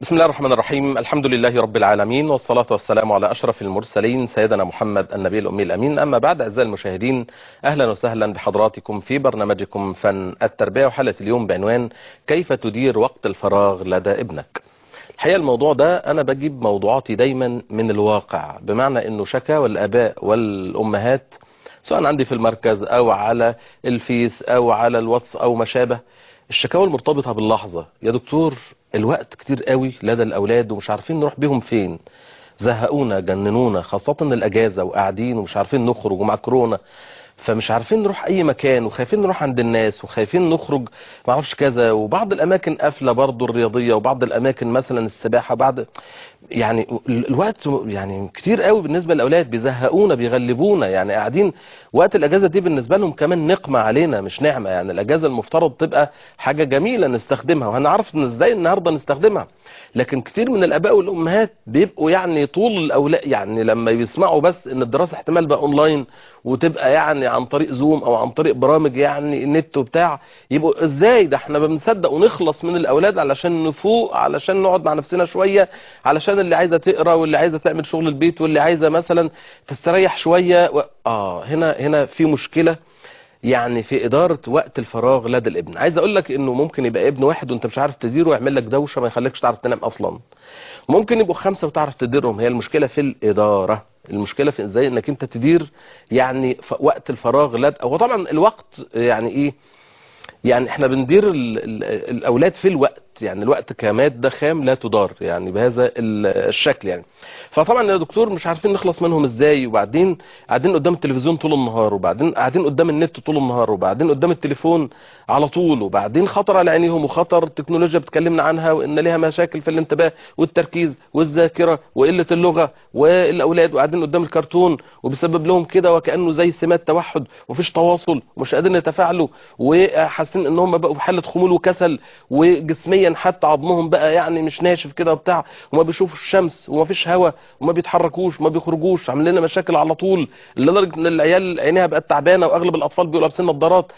بسم الله الرحمن الرحيم الحمد لله رب العالمين والصلاة والسلام على أشرف المرسلين سيدنا محمد النبي الأمي الأمين أما بعد أعزائي المشاهدين أهلا وسهلا بحضراتكم في برنامجكم فن التربية وحلقة اليوم بعنوان كيف تدير وقت الفراغ لدى ابنك الحقيقة الموضوع ده أنا بجيب موضوعاتي دايما من الواقع بمعنى أنه شكاوى الآباء والأمهات سواء عندي في المركز أو على الفيس أو على الواتس أو ما شابه الشكاوى المرتبطة باللحظة يا دكتور الوقت كتير قوي لدى الأولاد ومش عارفين نروح بيهم فين زهقونا جننونا خاصة الأجازة وقاعدين ومش عارفين نخرج ومع كورونا فمش عارفين نروح اي مكان وخايفين نروح عند الناس وخايفين نخرج ما اعرفش كذا وبعض الاماكن قافله برضه الرياضيه وبعض الاماكن مثلا السباحه بعد يعني الوقت يعني كتير قوي بالنسبه للاولاد بيزهقونا بيغلبونا يعني قاعدين وقت الاجازه دي بالنسبه لهم كمان نقمه علينا مش نعمه يعني الاجازه المفترض تبقى حاجه جميله نستخدمها وهنعرف ان ازاي النهارده نستخدمها لكن كتير من الاباء والامهات بيبقوا يعني طول الاولاد يعني لما بيسمعوا بس ان الدراسه احتمال بقى اونلاين وتبقى يعني عن طريق زوم او عن طريق برامج يعني النت وبتاع يبقوا ازاي ده احنا بنصدق ونخلص من الاولاد علشان نفوق علشان نقعد مع نفسنا شويه علشان اللي عايزه تقرا واللي عايزه تعمل شغل البيت واللي عايزه مثلا تستريح شويه و... اه هنا هنا في مشكله يعني في إدارة وقت الفراغ لدى الابن عايز أقول لك إنه ممكن يبقى ابن واحد وأنت مش عارف تديره ويعمل لك دوشة ما يخليكش تعرف تنام أصلا ممكن يبقوا خمسة وتعرف تديرهم هي المشكلة في الإدارة المشكلة في إزاي إنك أنت تدير يعني وقت الفراغ لدى هو طبعا الوقت يعني إيه يعني احنا بندير ال ال الاولاد في الوقت يعني الوقت كمادة خام لا تدار يعني بهذا الشكل يعني فطبعا يا دكتور مش عارفين نخلص منهم ازاي وبعدين قاعدين قدام التلفزيون طول النهار وبعدين قاعدين قدام النت طول النهار وبعدين قدام التليفون على طول وبعدين خطر على عينيهم وخطر التكنولوجيا بتكلمنا عنها وان ليها مشاكل في الانتباه والتركيز والذاكرة وقلة اللغة والاولاد وقاعدين قدام الكرتون وبيسبب لهم كده وكأنه زي سمات توحد ومفيش تواصل ومش قادرين يتفاعلوا وحاسين ان هم بقوا في حالة خمول وكسل وجسميا حتى عظمهم بقى يعني مش ناشف كده وبتاع وما بيشوفوا الشمس وما فيش هواء وما بيتحركوش وما بيخرجوش عامل لنا مشاكل على طول لدرجه ان العيال عينيها بقت تعبانه واغلب الاطفال بيبقوا لابسين نظارات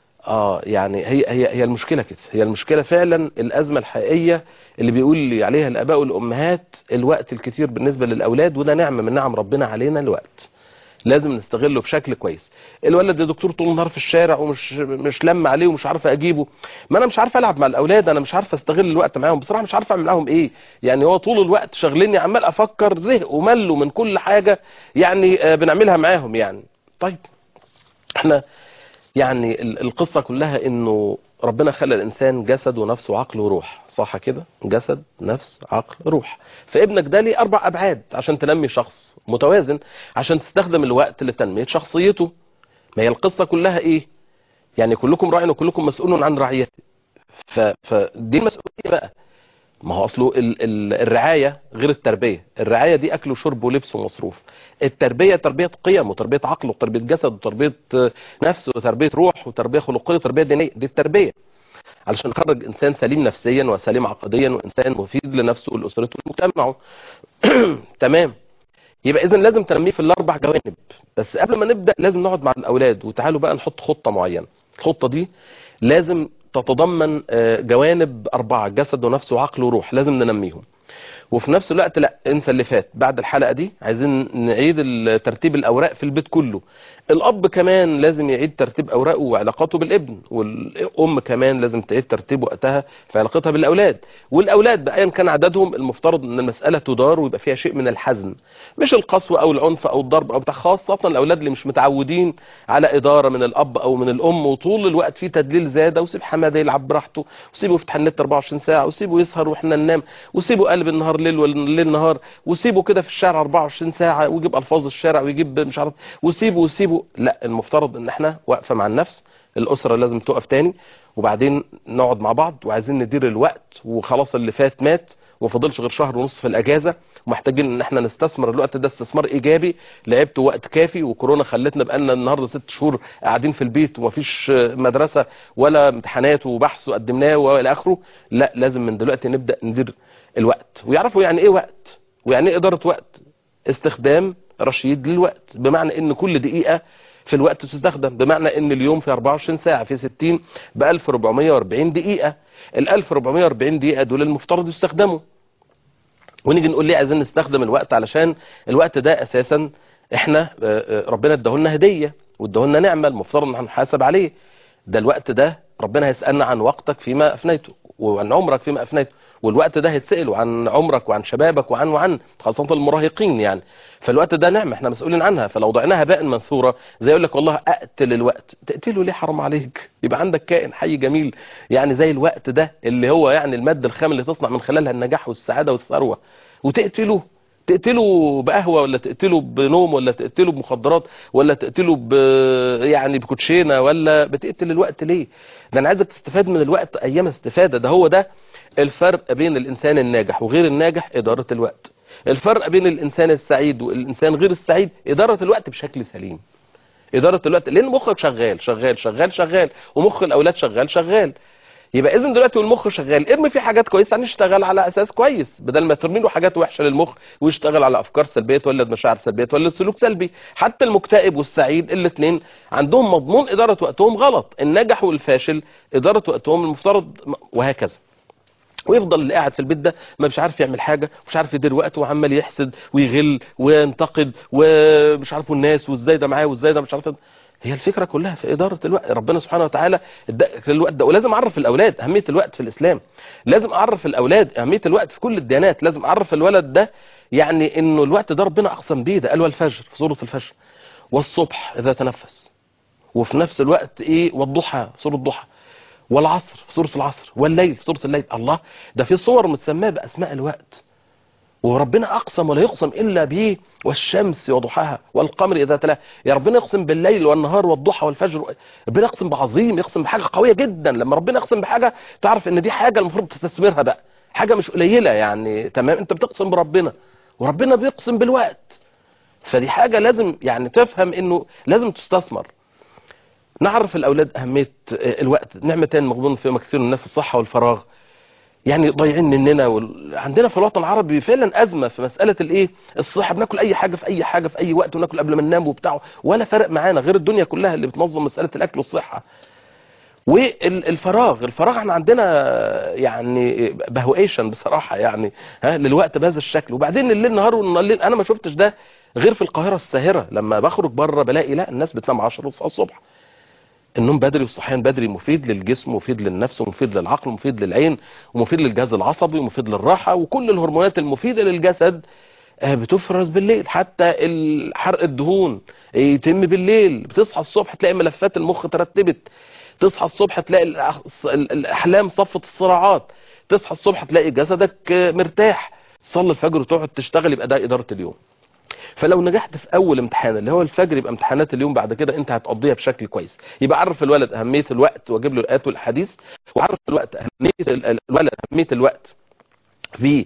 اه يعني هي هي هي المشكله كده هي المشكله فعلا الازمه الحقيقيه اللي بيقول لي عليها الاباء والامهات الوقت الكتير بالنسبه للاولاد وده نعمه من نعم ربنا علينا الوقت لازم نستغله بشكل كويس الولد يا دكتور طول النهار في الشارع ومش مش لم عليه ومش عارف اجيبه ما انا مش عارف العب مع الاولاد انا مش عارف استغل الوقت معاهم بصراحه مش عارف اعمل معاهم ايه يعني هو طول الوقت شغلني عمال افكر زهق وملوا من كل حاجه يعني بنعملها معاهم يعني طيب احنا يعني القصه كلها انه ربنا خلى الانسان جسد ونفس وعقل وروح صح كده جسد نفس عقل روح فابنك ده ليه اربع ابعاد عشان تنمي شخص متوازن عشان تستخدم الوقت لتنميه شخصيته ما هي القصه كلها ايه يعني كلكم راع وكلكم مسؤول عن رعيته فدي المسؤوليه بقى ما هو اصله ال ال الرعايه غير التربيه الرعايه دي اكل وشرب ولبس ومصروف التربيه تربيه قيم وتربيه عقل وتربيه جسد وتربيه نفس وتربيه روح وتربيه خلقيه وتربيه دينيه دي التربيه علشان نخرج انسان سليم نفسيا وسليم عقديا وانسان مفيد لنفسه ولاسرته ولمجتمعه تمام يبقى اذا لازم تنميه في الاربع جوانب بس قبل ما نبدا لازم نقعد مع الاولاد وتعالوا بقى نحط خطه معينه الخطه دي لازم تتضمن جوانب أربعة جسد ونفس وعقل وروح لازم ننميهم وفي نفس الوقت لا انسى اللي فات بعد الحلقة دي عايزين نعيد ترتيب الأوراق في البيت كله الأب كمان لازم يعيد ترتيب أوراقه وعلاقاته بالابن والأم كمان لازم تعيد ترتيب وقتها في علاقتها بالأولاد والأولاد بأيا كان عددهم المفترض أن المسألة تدار ويبقى فيها شيء من الحزم مش القسوة أو العنف أو الضرب أو بتاع خاصة الأولاد اللي مش متعودين على إدارة من الأب أو من الأم وطول الوقت في تدليل زيادة وسيب حمادة يلعب براحته وسيبه يفتح النت 24 ساعة وسيبه يسهر وإحنا ننام وسيبه قلب النهار ليل والليل نهار وسيبه كده في الشارع 24 ساعة ويجيب ألفاظ الشارع ويجيب مش عارف وسيبه وسيبه لا المفترض ان احنا واقفه مع النفس الاسره لازم تقف تاني وبعدين نقعد مع بعض وعايزين ندير الوقت وخلاص اللي فات مات وفضلش غير شهر ونص في الاجازه ومحتاجين ان احنا نستثمر الوقت ده استثمار ايجابي لعبت وقت كافي وكورونا خلتنا بقالنا النهارده ست شهور قاعدين في البيت ومفيش مدرسه ولا امتحانات وبحث وقدمناه والى اخره لا لازم من دلوقتي نبدا ندير الوقت ويعرفوا يعني ايه وقت ويعني ايه اداره وقت استخدام رشيد للوقت بمعنى ان كل دقيقه في الوقت تستخدم بمعنى ان اليوم في 24 ساعة في 60 ب 1440 دقيقة ال 1440 دقيقة دول المفترض يستخدموا ونيجي نقول ليه عايزين نستخدم الوقت علشان الوقت ده اساسا احنا آه، آه، ربنا اداهولنا هديه واداهولنا نعمه المفترض ان هنحاسب عليه ده الوقت ده ربنا هيسالنا عن وقتك فيما افنيته وعن عمرك فيما افنيته والوقت ده هيتسال عن عمرك وعن شبابك وعن وعن خاصه المراهقين يعني فالوقت ده نعمه احنا مسؤولين عنها فلو ضعناها هباء منثورا زي يقول لك والله اقتل الوقت تقتله ليه حرام عليك يبقى عندك كائن حي جميل يعني زي الوقت ده اللي هو يعني الماده الخام اللي تصنع من خلالها النجاح والسعاده والثروه وتقتله تقتله بقهوه ولا تقتله بنوم ولا تقتله بمخدرات ولا تقتله ب يعني بكوتشينه ولا بتقتل الوقت ليه ده انا عايزك تستفاد من الوقت ايام استفاده ده هو ده الفرق بين الانسان الناجح وغير الناجح اداره الوقت الفرق بين الانسان السعيد والانسان غير السعيد اداره الوقت بشكل سليم اداره الوقت لان مخك شغال شغال شغال شغال ومخ الاولاد شغال شغال يبقى اذا دلوقتي والمخ شغال ارمي فيه حاجات كويسه هنشتغل على اساس كويس بدل ما ترمي له حاجات وحشه للمخ ويشتغل على افكار سلبيه تولد مشاعر سلبيه تولد سلوك سلبي حتى المكتئب والسعيد الاثنين عندهم مضمون اداره وقتهم غلط الناجح والفاشل اداره وقتهم المفترض وهكذا ويفضل اللي قاعد في البيت ده ما مش عارف يعمل حاجه مش عارف يدير وقته وعمال يحسد ويغل وينتقد ومش عارفه الناس وازاي ده معاه وازاي ده مش عارف هي الفكره كلها في اداره الوقت ربنا سبحانه وتعالى ادى الوقت ده ولازم اعرف الاولاد اهميه الوقت في الاسلام لازم اعرف الاولاد اهميه الوقت في كل الديانات لازم اعرف الولد ده يعني انه الوقت ده ربنا اقسم بيه ده قال والفجر في سوره الفجر والصبح اذا تنفس وفي نفس الوقت ايه والضحى سوره الضحى والعصر في سوره العصر والليل في سوره الليل الله ده في صور متسماه باسماء الوقت وربنا اقسم ولا يقسم الا به والشمس وضحاها والقمر اذا تلاها يا ربنا يقسم بالليل والنهار والضحى والفجر ربنا يقسم بعظيم يقسم بحاجه قويه جدا لما ربنا يقسم بحاجه تعرف ان دي حاجه المفروض تستثمرها بقى حاجه مش قليله يعني تمام انت بتقسم بربنا وربنا بيقسم بالوقت فدي حاجه لازم يعني تفهم انه لازم تستثمر نعرف الاولاد اهميه الوقت نعمتين مغبون فيهما كثير من الناس الصحه والفراغ يعني ضايعين مننا وال... عندنا في الوطن العربي فعلا ازمه في مساله الايه الصحه بناكل اي حاجه في اي حاجه في اي وقت وناكل قبل ما ننام وبتاع ولا فرق معانا غير الدنيا كلها اللي بتنظم مساله الاكل والصحه والفراغ الفراغ احنا عندنا يعني بهويشن بصراحه يعني ها للوقت بهذا الشكل وبعدين الليل نهار والليل انا ما شفتش ده غير في القاهره الساهره لما بخرج بره بلاقي لا الناس بتنام 10 الصبح النوم بدري والصحيان بدري مفيد للجسم مفيد للنفس ومفيد للعقل ومفيد للعين ومفيد للجهاز العصبي ومفيد للراحة وكل الهرمونات المفيدة للجسد بتفرز بالليل حتى حرق الدهون يتم بالليل بتصحى الصبح تلاقي ملفات المخ ترتبت تصحى الصبح تلاقي الأحلام صفت الصراعات تصحى الصبح تلاقي جسدك مرتاح تصلي الفجر وتقعد تشتغل يبقى ده إدارة اليوم فلو نجحت في اول امتحان اللي هو الفجر يبقى امتحانات اليوم بعد كده انت هتقضيها بشكل كويس يبقى عرف الولد اهميه الوقت واجيب له الايات والحديث وعرف الوقت اهميه الولد اهميه الوقت في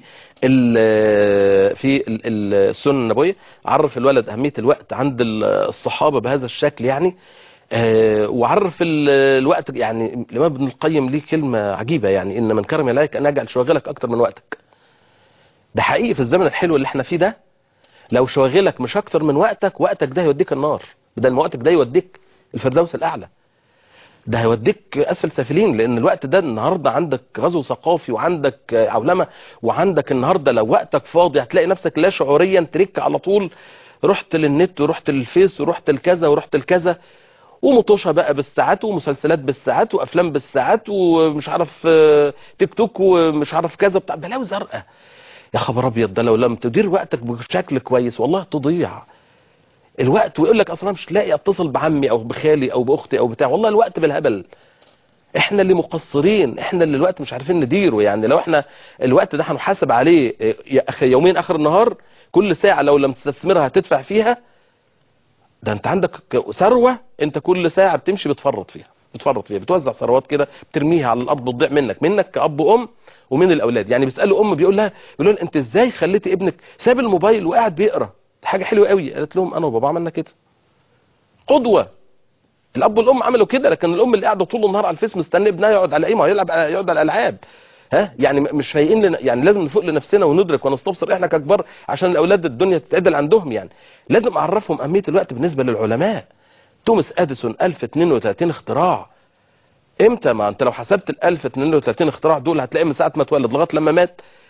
في السنه النبويه عرف الولد اهميه الوقت عند الصحابه بهذا الشكل يعني وعرف الوقت يعني الامام ابن القيم ليه كلمه عجيبه يعني ان من كرم عليك ان اجعل شواغلك اكتر من وقتك ده حقيقي في الزمن الحلو اللي احنا فيه ده لو شواغلك مش اكتر من وقتك وقتك ده هيوديك النار بدل ما وقتك ده يوديك الفردوس الاعلى ده هيوديك اسفل سافلين لان الوقت ده النهارده عندك غزو ثقافي وعندك عولمه وعندك النهارده لو وقتك فاضي هتلاقي نفسك لا شعوريا تريك على طول رحت للنت ورحت للفيس ورحت لكذا ورحت لكذا ومطوشه بقى بالساعات ومسلسلات بالساعات وافلام بالساعات ومش عارف تيك توك ومش عارف كذا بتاع بلاوي زرقاء يا خبر ابيض ده لو لم تدير وقتك بشكل كويس والله تضيع الوقت ويقول لك اصلا مش لاقي اتصل بعمي او بخالي او باختي او بتاع والله الوقت بالهبل احنا اللي مقصرين احنا اللي الوقت مش عارفين نديره يعني لو احنا الوقت ده هنحاسب عليه يا اخي يومين اخر النهار كل ساعة لو لم تستثمرها هتدفع فيها ده انت عندك ثروة انت كل ساعة بتمشي بتفرط فيها بتفرط فيها بتوزع ثروات كده بترميها على الارض بتضيع منك منك كأب وام ومن الاولاد يعني بيسالوا ام بيقول لها بيقول لها انت ازاي خليتي ابنك ساب الموبايل وقاعد بيقرا دي حاجه حلوه قوي قالت لهم انا وبابا عملنا كده قدوه الاب والام عملوا كده لكن الام اللي قاعده طول النهار على الفيس مستني ابنها يقعد على ايه ما يلعب يقعد على الالعاب ها يعني مش فايقين لنا يعني لازم نفوق لنفسنا وندرك ونستبصر احنا ككبار عشان الاولاد الدنيا تتعدل عندهم يعني لازم اعرفهم اهميه الوقت بالنسبه للعلماء توماس اديسون 1032 اختراع امتى ما انت لو حسبت ال 1032 اختراع دول هتلاقي من ساعه ما اتولد لغايه لما مات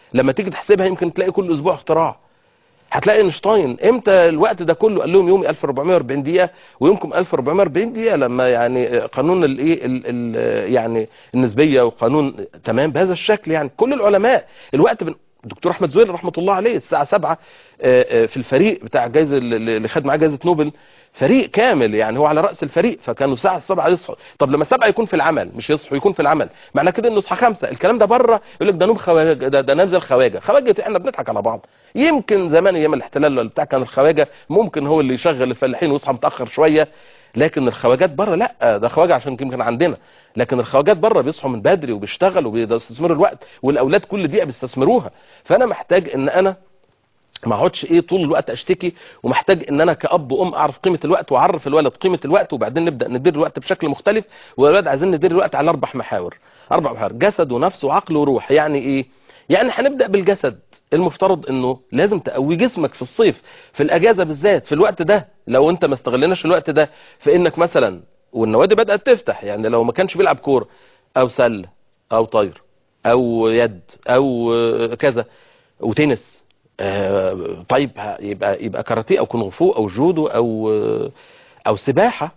لما تيجي تحسبها يمكن تلاقي كل اسبوع اختراع هتلاقي اينشتاين امتى الوقت ده كله قال لهم يومي 1440 دقيقه ويومكم 1440 دقيقه لما يعني قانون الايه يعني النسبيه وقانون تمام بهذا الشكل يعني كل العلماء الوقت بن... الدكتور احمد زويل رحمه الله عليه الساعه 7 في الفريق بتاع جائزه اللي خد معاه جائزه نوبل فريق كامل يعني هو على راس الفريق فكانوا الساعه 7 يصحوا طب لما 7 يكون في العمل مش يصحوا يكون في العمل معنى كده انه يصحى 5 الكلام ده بره يقول لك ده نوم خواجه ده, ده نازل خواجه خواجه احنا بنضحك على بعض يمكن زمان ايام الاحتلال ولا بتاع كان الخواجه ممكن هو اللي يشغل الفلاحين ويصحى متاخر شويه لكن الخواجات بره لا ده خواجه عشان يمكن عندنا لكن الخواجات بره بيصحوا من بدري وبيشتغلوا وبيستثمروا الوقت والاولاد كل دقيقه بيستثمروها فانا محتاج ان انا ما اقعدش ايه طول الوقت اشتكي ومحتاج ان انا كاب وام اعرف قيمه الوقت واعرف الولد قيمه الوقت وبعدين نبدا ندير الوقت بشكل مختلف والولاد عايزين ندير الوقت على اربع محاور اربع محاور جسد ونفس وعقل وروح يعني ايه يعني هنبدا بالجسد المفترض انه لازم تقوي جسمك في الصيف في الاجازه بالذات في الوقت ده لو انت ما استغلناش الوقت ده في انك مثلا والنوادي بدات تفتح يعني لو ما كانش بيلعب كوره او سله او طاير او يد او كذا وتنس آه طيب يبقى يبقى كاراتيه او كونغ فو او جودو او او سباحه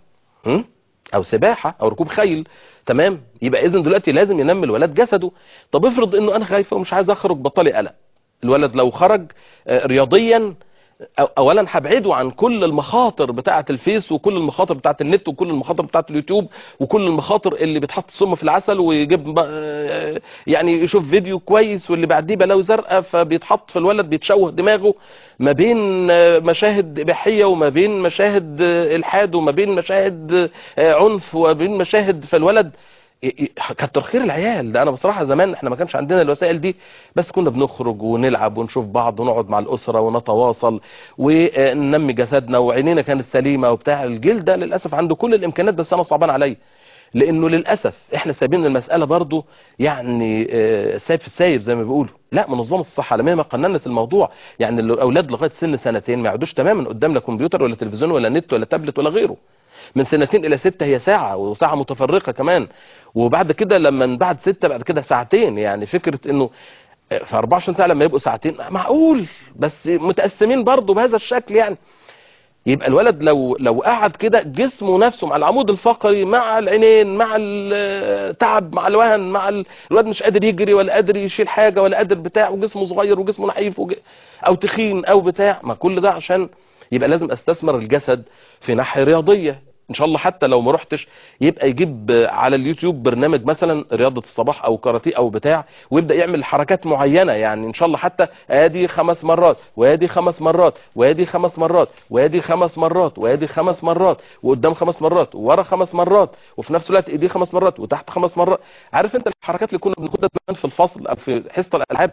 او سباحه او ركوب خيل تمام يبقى اذا دلوقتي لازم ينمي الولد جسده طب افرض انه انا خايفه ومش عايز اخرج بطلي قلق الولد لو خرج آه رياضيا اولا هبعده عن كل المخاطر بتاعه الفيس وكل المخاطر بتاعه النت وكل المخاطر بتاعه اليوتيوب وكل المخاطر اللي بتحط السم في العسل ويجيب يعني يشوف فيديو كويس واللي بعديه بلاوي زرقاء فبيتحط في الولد بيتشوه دماغه ما بين مشاهد اباحيه وما بين مشاهد الحاد وما بين مشاهد عنف وما بين مشاهد فالولد كتر خير العيال ده انا بصراحه زمان احنا ما كانش عندنا الوسائل دي بس كنا بنخرج ونلعب ونشوف بعض ونقعد مع الاسره ونتواصل وننمي جسدنا وعينينا كانت سليمه وبتاع الجيل ده للاسف عنده كل الامكانيات بس انا صعبان عليا لانه للاسف احنا سايبين المساله برضو يعني سايب في السايب زي ما بيقولوا لا منظمه الصحه العالميه ما قننت الموضوع يعني الاولاد لغايه سن سنتين ما يقعدوش تماما قدام لا كمبيوتر ولا تلفزيون ولا نت ولا تابلت ولا غيره من سنتين الى ستة هي ساعة وساعة متفرقة كمان وبعد كده لما بعد ستة بعد كده ساعتين يعني فكرة انه في 24 ساعة لما يبقوا ساعتين معقول بس متقسمين برضه بهذا الشكل يعني يبقى الولد لو لو قعد كده جسمه نفسه مع العمود الفقري مع العينين مع التعب مع الوهن مع ال... الولد مش قادر يجري ولا قادر يشيل حاجه ولا قادر بتاع وجسمه صغير وجسمه نحيف وج... او تخين او بتاع ما كل ده عشان يبقى لازم استثمر الجسد في ناحيه رياضيه ان شاء الله حتى لو ما رحتش يبقى يجيب على اليوتيوب برنامج مثلا رياضه الصباح او كاراتيه او بتاع ويبدا يعمل حركات معينه يعني ان شاء الله حتى ادي خمس مرات وادي خمس مرات وادي خمس مرات وادي خمس مرات وادي خمس مرات وقدام خمس مرات وورا خمس مرات وفي نفس الوقت ايديه خمس مرات وتحت خمس مرات عارف انت الحركات اللي كنا بناخدها زمان في الفصل او في حصه الالعاب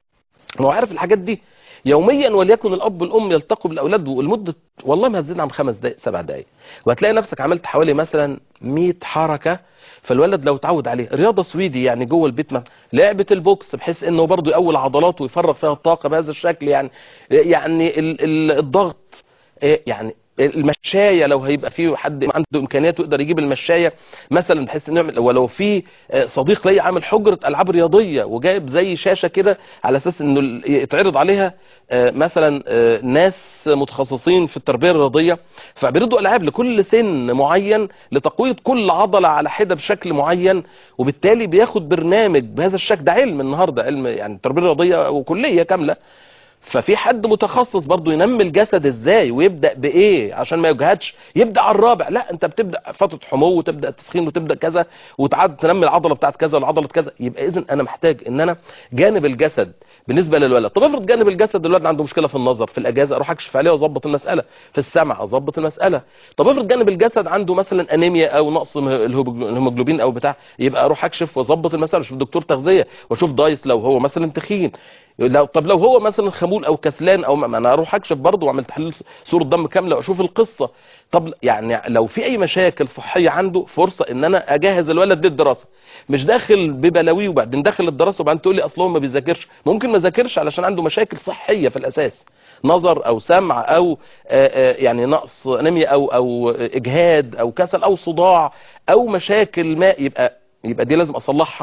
هو عارف الحاجات دي يوميا وليكن الاب والام يلتقوا بالاولاد ولمده والله ما هتزيد عن خمس دقائق سبع دقائق وهتلاقي نفسك عملت حوالي مثلا 100 حركه فالولد لو اتعود عليه رياضه سويدي يعني جوه البيت ما لعبه البوكس بحيث انه برضه يقوي العضلات ويفرغ فيها الطاقه بهذا الشكل يعني يعني ال ال الضغط يعني المشايه لو هيبقى في حد عنده امكانيات ويقدر يجيب المشايه مثلا بحيث انه يعمل ولو في صديق ليا عامل حجره العاب رياضيه وجايب زي شاشه كده على اساس انه يتعرض عليها مثلا ناس متخصصين في التربيه الرياضيه فبيردوا العاب لكل سن معين لتقويه كل عضله على حده بشكل معين وبالتالي بياخد برنامج بهذا الشكل ده علم النهارده علم يعني التربيه الرياضيه وكليه كامله ففي حد متخصص برضه ينمي الجسد ازاي ويبدا بايه عشان ما يجهدش يبدا على الرابع لا انت بتبدا فتره حمو وتبدا تسخين وتبدا كذا وتعاد تنمي العضله بتاعت كذا والعضله كذا يبقى اذا انا محتاج ان انا جانب الجسد بالنسبه للولد طب افرض جانب الجسد الولد عنده مشكله في النظر في الاجازه اروح اكشف عليه واظبط المساله في السمع اظبط المساله طب افرض جانب الجسد عنده مثلا انيميا او نقص الهيموجلوبين او بتاع يبقى اروح اكشف واظبط المساله اشوف دكتور تغذيه واشوف دايت لو هو مثلا تخين لو طب لو هو مثلا خمول او كسلان او ما انا اروح اكشف برضه واعمل تحليل صوره دم كامله واشوف القصه طب يعني لو في اي مشاكل صحيه عنده فرصه ان انا اجهز الولد للدراسه مش داخل ببلاويه وبعدين داخل الدراسه وبعدين تقول لي اصل هو ما بيذاكرش ممكن ما ذاكرش علشان عنده مشاكل صحيه في الاساس نظر او سمع او يعني نقص انيميا او او اجهاد او كسل او صداع او مشاكل ما يبقى يبقى دي لازم اصلحها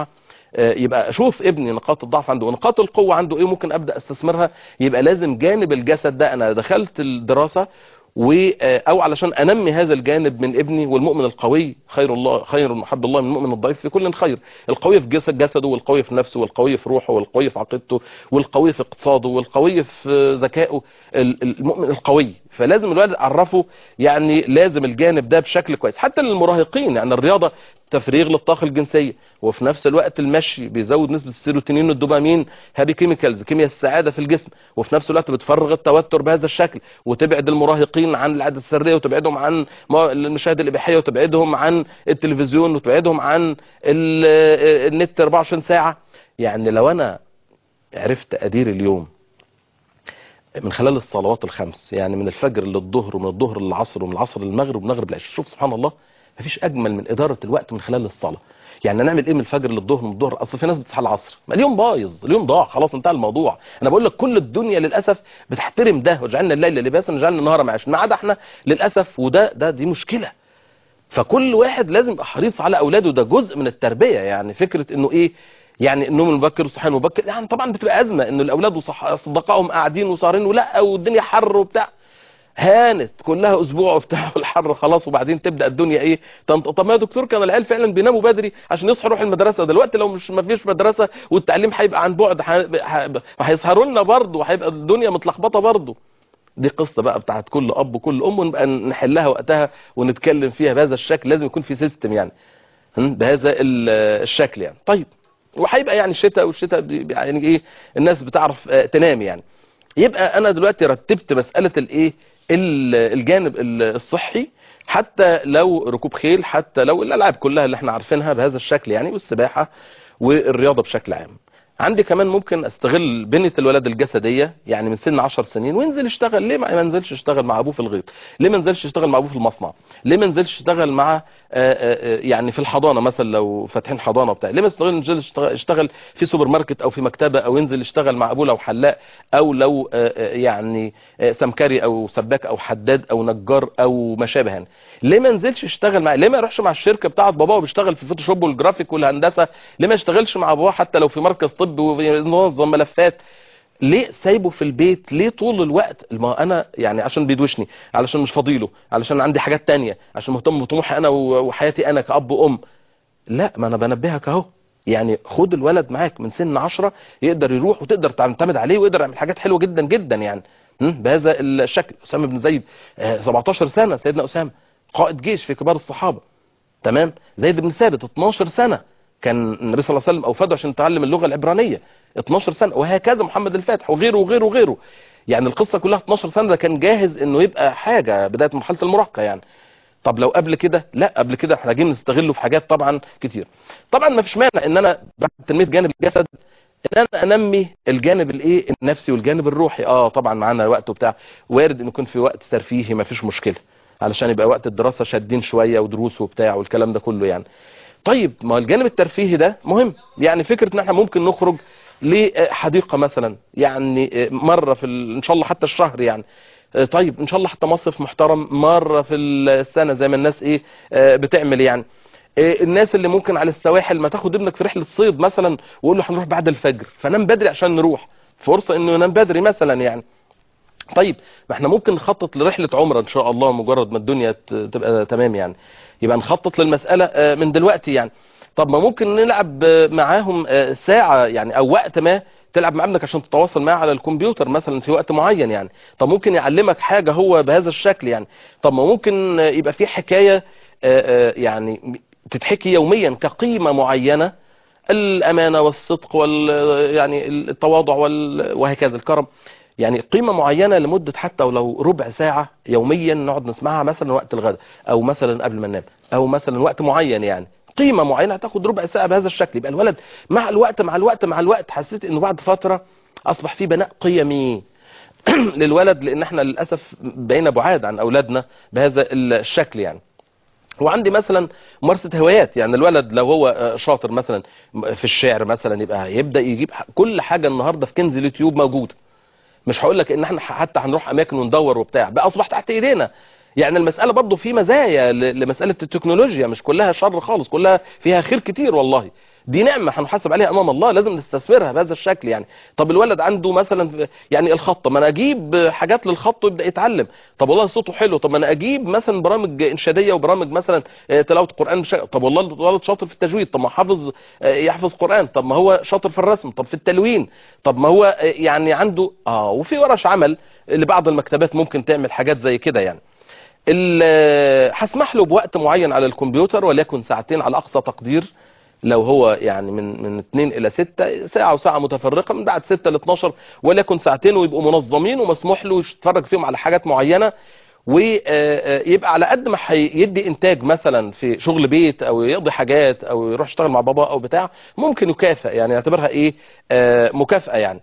آه، يبقى اشوف ابني نقاط الضعف عنده ونقاط القوه عنده ايه ممكن ابدا استثمرها يبقى لازم جانب الجسد ده انا دخلت الدراسه و آه، او علشان انمي هذا الجانب من ابني والمؤمن القوي خير الله خير محب الله من المؤمن الضعيف في كل خير القوي في جسد جسده والقوي في نفسه والقوي في روحه والقوي في عقيدته والقوي في اقتصاده والقوي في ذكائه ال- ال- المؤمن القوي فلازم الواحد اعرفه يعني لازم الجانب ده بشكل كويس حتى للمراهقين يعني الرياضه تفريغ للطاقه الجنسيه وفي نفس الوقت المشي بيزود نسبه السيروتونين والدوبامين هابي كيميكالز كيمياء السعاده في الجسم وفي نفس الوقت بتفرغ التوتر بهذا الشكل وتبعد المراهقين عن العاده السريه وتبعدهم عن ما- المشاهد الاباحيه وتبعدهم عن التلفزيون وتبعدهم عن ال- النت 24 ساعه يعني لو انا عرفت ادير اليوم من خلال الصلوات الخمس يعني من الفجر للظهر ومن الظهر للعصر ومن العصر للمغرب ومن المغرب للعشاء شوف سبحان الله مفيش اجمل من اداره الوقت من خلال الصلاه يعني نعمل ايه من الفجر للظهر من الظهر اصل في ناس بتصحى العصر ما اليوم بايظ اليوم ضاع خلاص انتهى الموضوع انا بقول لك كل الدنيا للاسف بتحترم ده وجعلنا الليل لباسا وجعلنا النهار معاشا ما عدا احنا للاسف وده ده دي مشكله فكل واحد لازم يبقى حريص على اولاده ده جزء من التربيه يعني فكره انه ايه يعني النوم المبكر والصحيان المبكر يعني طبعا بتبقى ازمه انه الاولاد وصح- اصدقائهم قاعدين وسهرين ولا والدنيا حر وبتاع هانت كلها اسبوع وبتاع والحر خلاص وبعدين تبدا الدنيا ايه تنط... طب ما يا دكتور كان العيال فعلا بيناموا بدري عشان يصحوا يروحوا المدرسه دلوقتي لو مش ما فيش مدرسه والتعليم هيبقى عن بعد ح- ح- هيسهروا لنا برضه وهيبقى الدنيا متلخبطه برضه دي قصه بقى بتاعت كل اب وكل ام ونبقى نحلها وقتها ونتكلم فيها بهذا الشكل لازم يكون في سيستم يعني هم؟ بهذا ال- الشكل يعني طيب وهيبقى يعني الشتاء والشتاء بي- بي- يعني ايه الناس بتعرف آه، تنام يعني يبقى انا دلوقتي رتبت مساله الايه ال- الجانب ال- الصحي حتى لو ركوب خيل حتى لو الالعاب كلها اللي احنا عارفينها بهذا الشكل يعني والسباحه والرياضه بشكل عام عندي كمان ممكن استغل بنية الولد الجسدية يعني من سن 10 سنين وينزل يشتغل ليه ما ينزلش يشتغل مع ابوه في الغيط ليه ما ينزلش يشتغل مع ابوه في المصنع ليه ما ينزلش يشتغل مع آه، آه، آه، يعني في الحضانة مثلا لو فاتحين حضانة بتاع ليه ما يستغل- ينزل يشتغل- يشتغل في سوبر ماركت او في مكتبة او ينزل يشتغل مع ابوه لو حلاق او لو آه، آه، يعني آه، سمكري او سباك او حداد او نجار او ما شابه يعني ليه ما ينزلش يشتغل مع ليه ما يروحش مع الشركه بتاعت باباه وبيشتغل في الفوتوشوب والجرافيك والهندسه ليه ما يشتغلش مع باباه حتى لو في مركز طب وينظم ملفات ليه سايبه في البيت ليه طول الوقت ما انا يعني عشان بيدوشني علشان مش فاضيله علشان عندي حاجات تانية عشان مهتم بطموحي انا و- وحياتي انا كأب وام لا ما انا بنبهك اهو يعني خد الولد معاك من سن 10 يقدر يروح وتقدر تعتمد عليه ويقدر يعمل حاجات حلوه جدا جدا يعني م? بهذا الشكل اسامه بن زيد آه، 17 سنه سيدنا اسامه قائد جيش في كبار الصحابه تمام زيد بن ثابت 12 سنه كان النبي صلى الله عليه وسلم اوفده عشان يتعلم اللغه العبرانيه 12 سنه وهكذا محمد الفاتح وغيره وغيره وغيره يعني القصه كلها 12 سنه ده كان جاهز انه يبقى حاجه بدايه مرحله المراهقه يعني طب لو قبل كده لا قبل كده احنا محتاجين نستغله في حاجات طبعا كتير طبعا ما فيش مانع ان انا بعد تنميه جانب الجسد ان انا انمي الجانب الايه النفسي والجانب الروحي اه طبعا معانا وقت وبتاع وارد ان يكون في وقت ترفيهي ما فيش مشكله علشان يبقى وقت الدراسه شادين شويه ودروس وبتاع والكلام ده كله يعني طيب ما الجانب الترفيهي ده مهم يعني فكره ان احنا ممكن نخرج لحديقه مثلا يعني مره في ال- ان شاء الله حتى الشهر يعني طيب ان شاء الله حتى مصيف محترم مره في السنه زي ما الناس ايه بتعمل يعني الناس اللي ممكن على السواحل ما تاخد ابنك في رحله صيد مثلا وقول له هنروح بعد الفجر فنام بدري عشان نروح فرصه انه ينام بدري مثلا يعني طيب ما احنا ممكن نخطط لرحله عمره ان شاء الله مجرد ما الدنيا ت- تبقى تمام يعني يبقى نخطط للمساله آه، من دلوقتي يعني طب ما ممكن نلعب آه، معاهم آه، ساعه يعني او وقت ما تلعب مع ابنك عشان تتواصل معاه على الكمبيوتر مثلا في وقت معين يعني طب ممكن يعلمك حاجه هو بهذا الشكل يعني طب ما ممكن آه، يبقى في حكايه آه، آه، يعني تتحكي يوميا كقيمه معينه الامانه والصدق وال يعني التواضع وال وهكذا الكرم يعني قيمه معينه لمده حتى ولو ربع ساعه يوميا نقعد نسمعها مثلا وقت الغداء او مثلا قبل ما ننام او مثلا وقت معين يعني قيمه معينه هتاخد ربع ساعه بهذا الشكل يبقى الولد مع الوقت مع الوقت مع الوقت حسيت انه بعد فتره اصبح في بناء قيمي للولد لان احنا للاسف بقينا بعاد عن اولادنا بهذا الشكل يعني وعندي مثلا ممارسه هوايات يعني الولد لو هو آه، شاطر مثلا في الشعر مثلا يبقى يبدا يجيب ح- كل حاجه النهارده في كنز اليوتيوب موجوده مش هقول لك ان احنا حتى هنروح اماكن وندور وبتاع بقى اصبح تحت ايدينا يعني المساله برضو في مزايا ل- لمساله التكنولوجيا مش كلها شر خالص كلها فيها خير كتير والله دي نعمه هنحاسب عليها امام الله لازم نستثمرها بهذا الشكل يعني طب الولد عنده مثلا يعني الخط ما انا اجيب حاجات للخط ويبدا يتعلم طب والله صوته حلو طب ما انا اجيب مثلا برامج انشاديه وبرامج مثلا آه، تلاوه قران بش... طب والله الولد شاطر في التجويد طب ما حافظ آه، يحفظ قران طب ما هو شاطر في الرسم طب في التلوين طب ما هو آه، يعني عنده اه وفي ورش عمل لبعض المكتبات ممكن تعمل حاجات زي كده يعني ال- هسمح له بوقت معين على الكمبيوتر وليكن ساعتين على اقصى تقدير لو هو يعني من من 2 الى 6 ساعه وساعه متفرقه من بعد 6 ل 12 وليكن ساعتين ويبقوا منظمين ومسموح له يتفرج فيهم على حاجات معينه ويبقى على قد ما هيدي انتاج مثلا في شغل بيت او يقضي حاجات او يروح يشتغل مع بابا او بتاع ممكن يكافئ يعني يعتبرها ايه آه، مكافأة يعني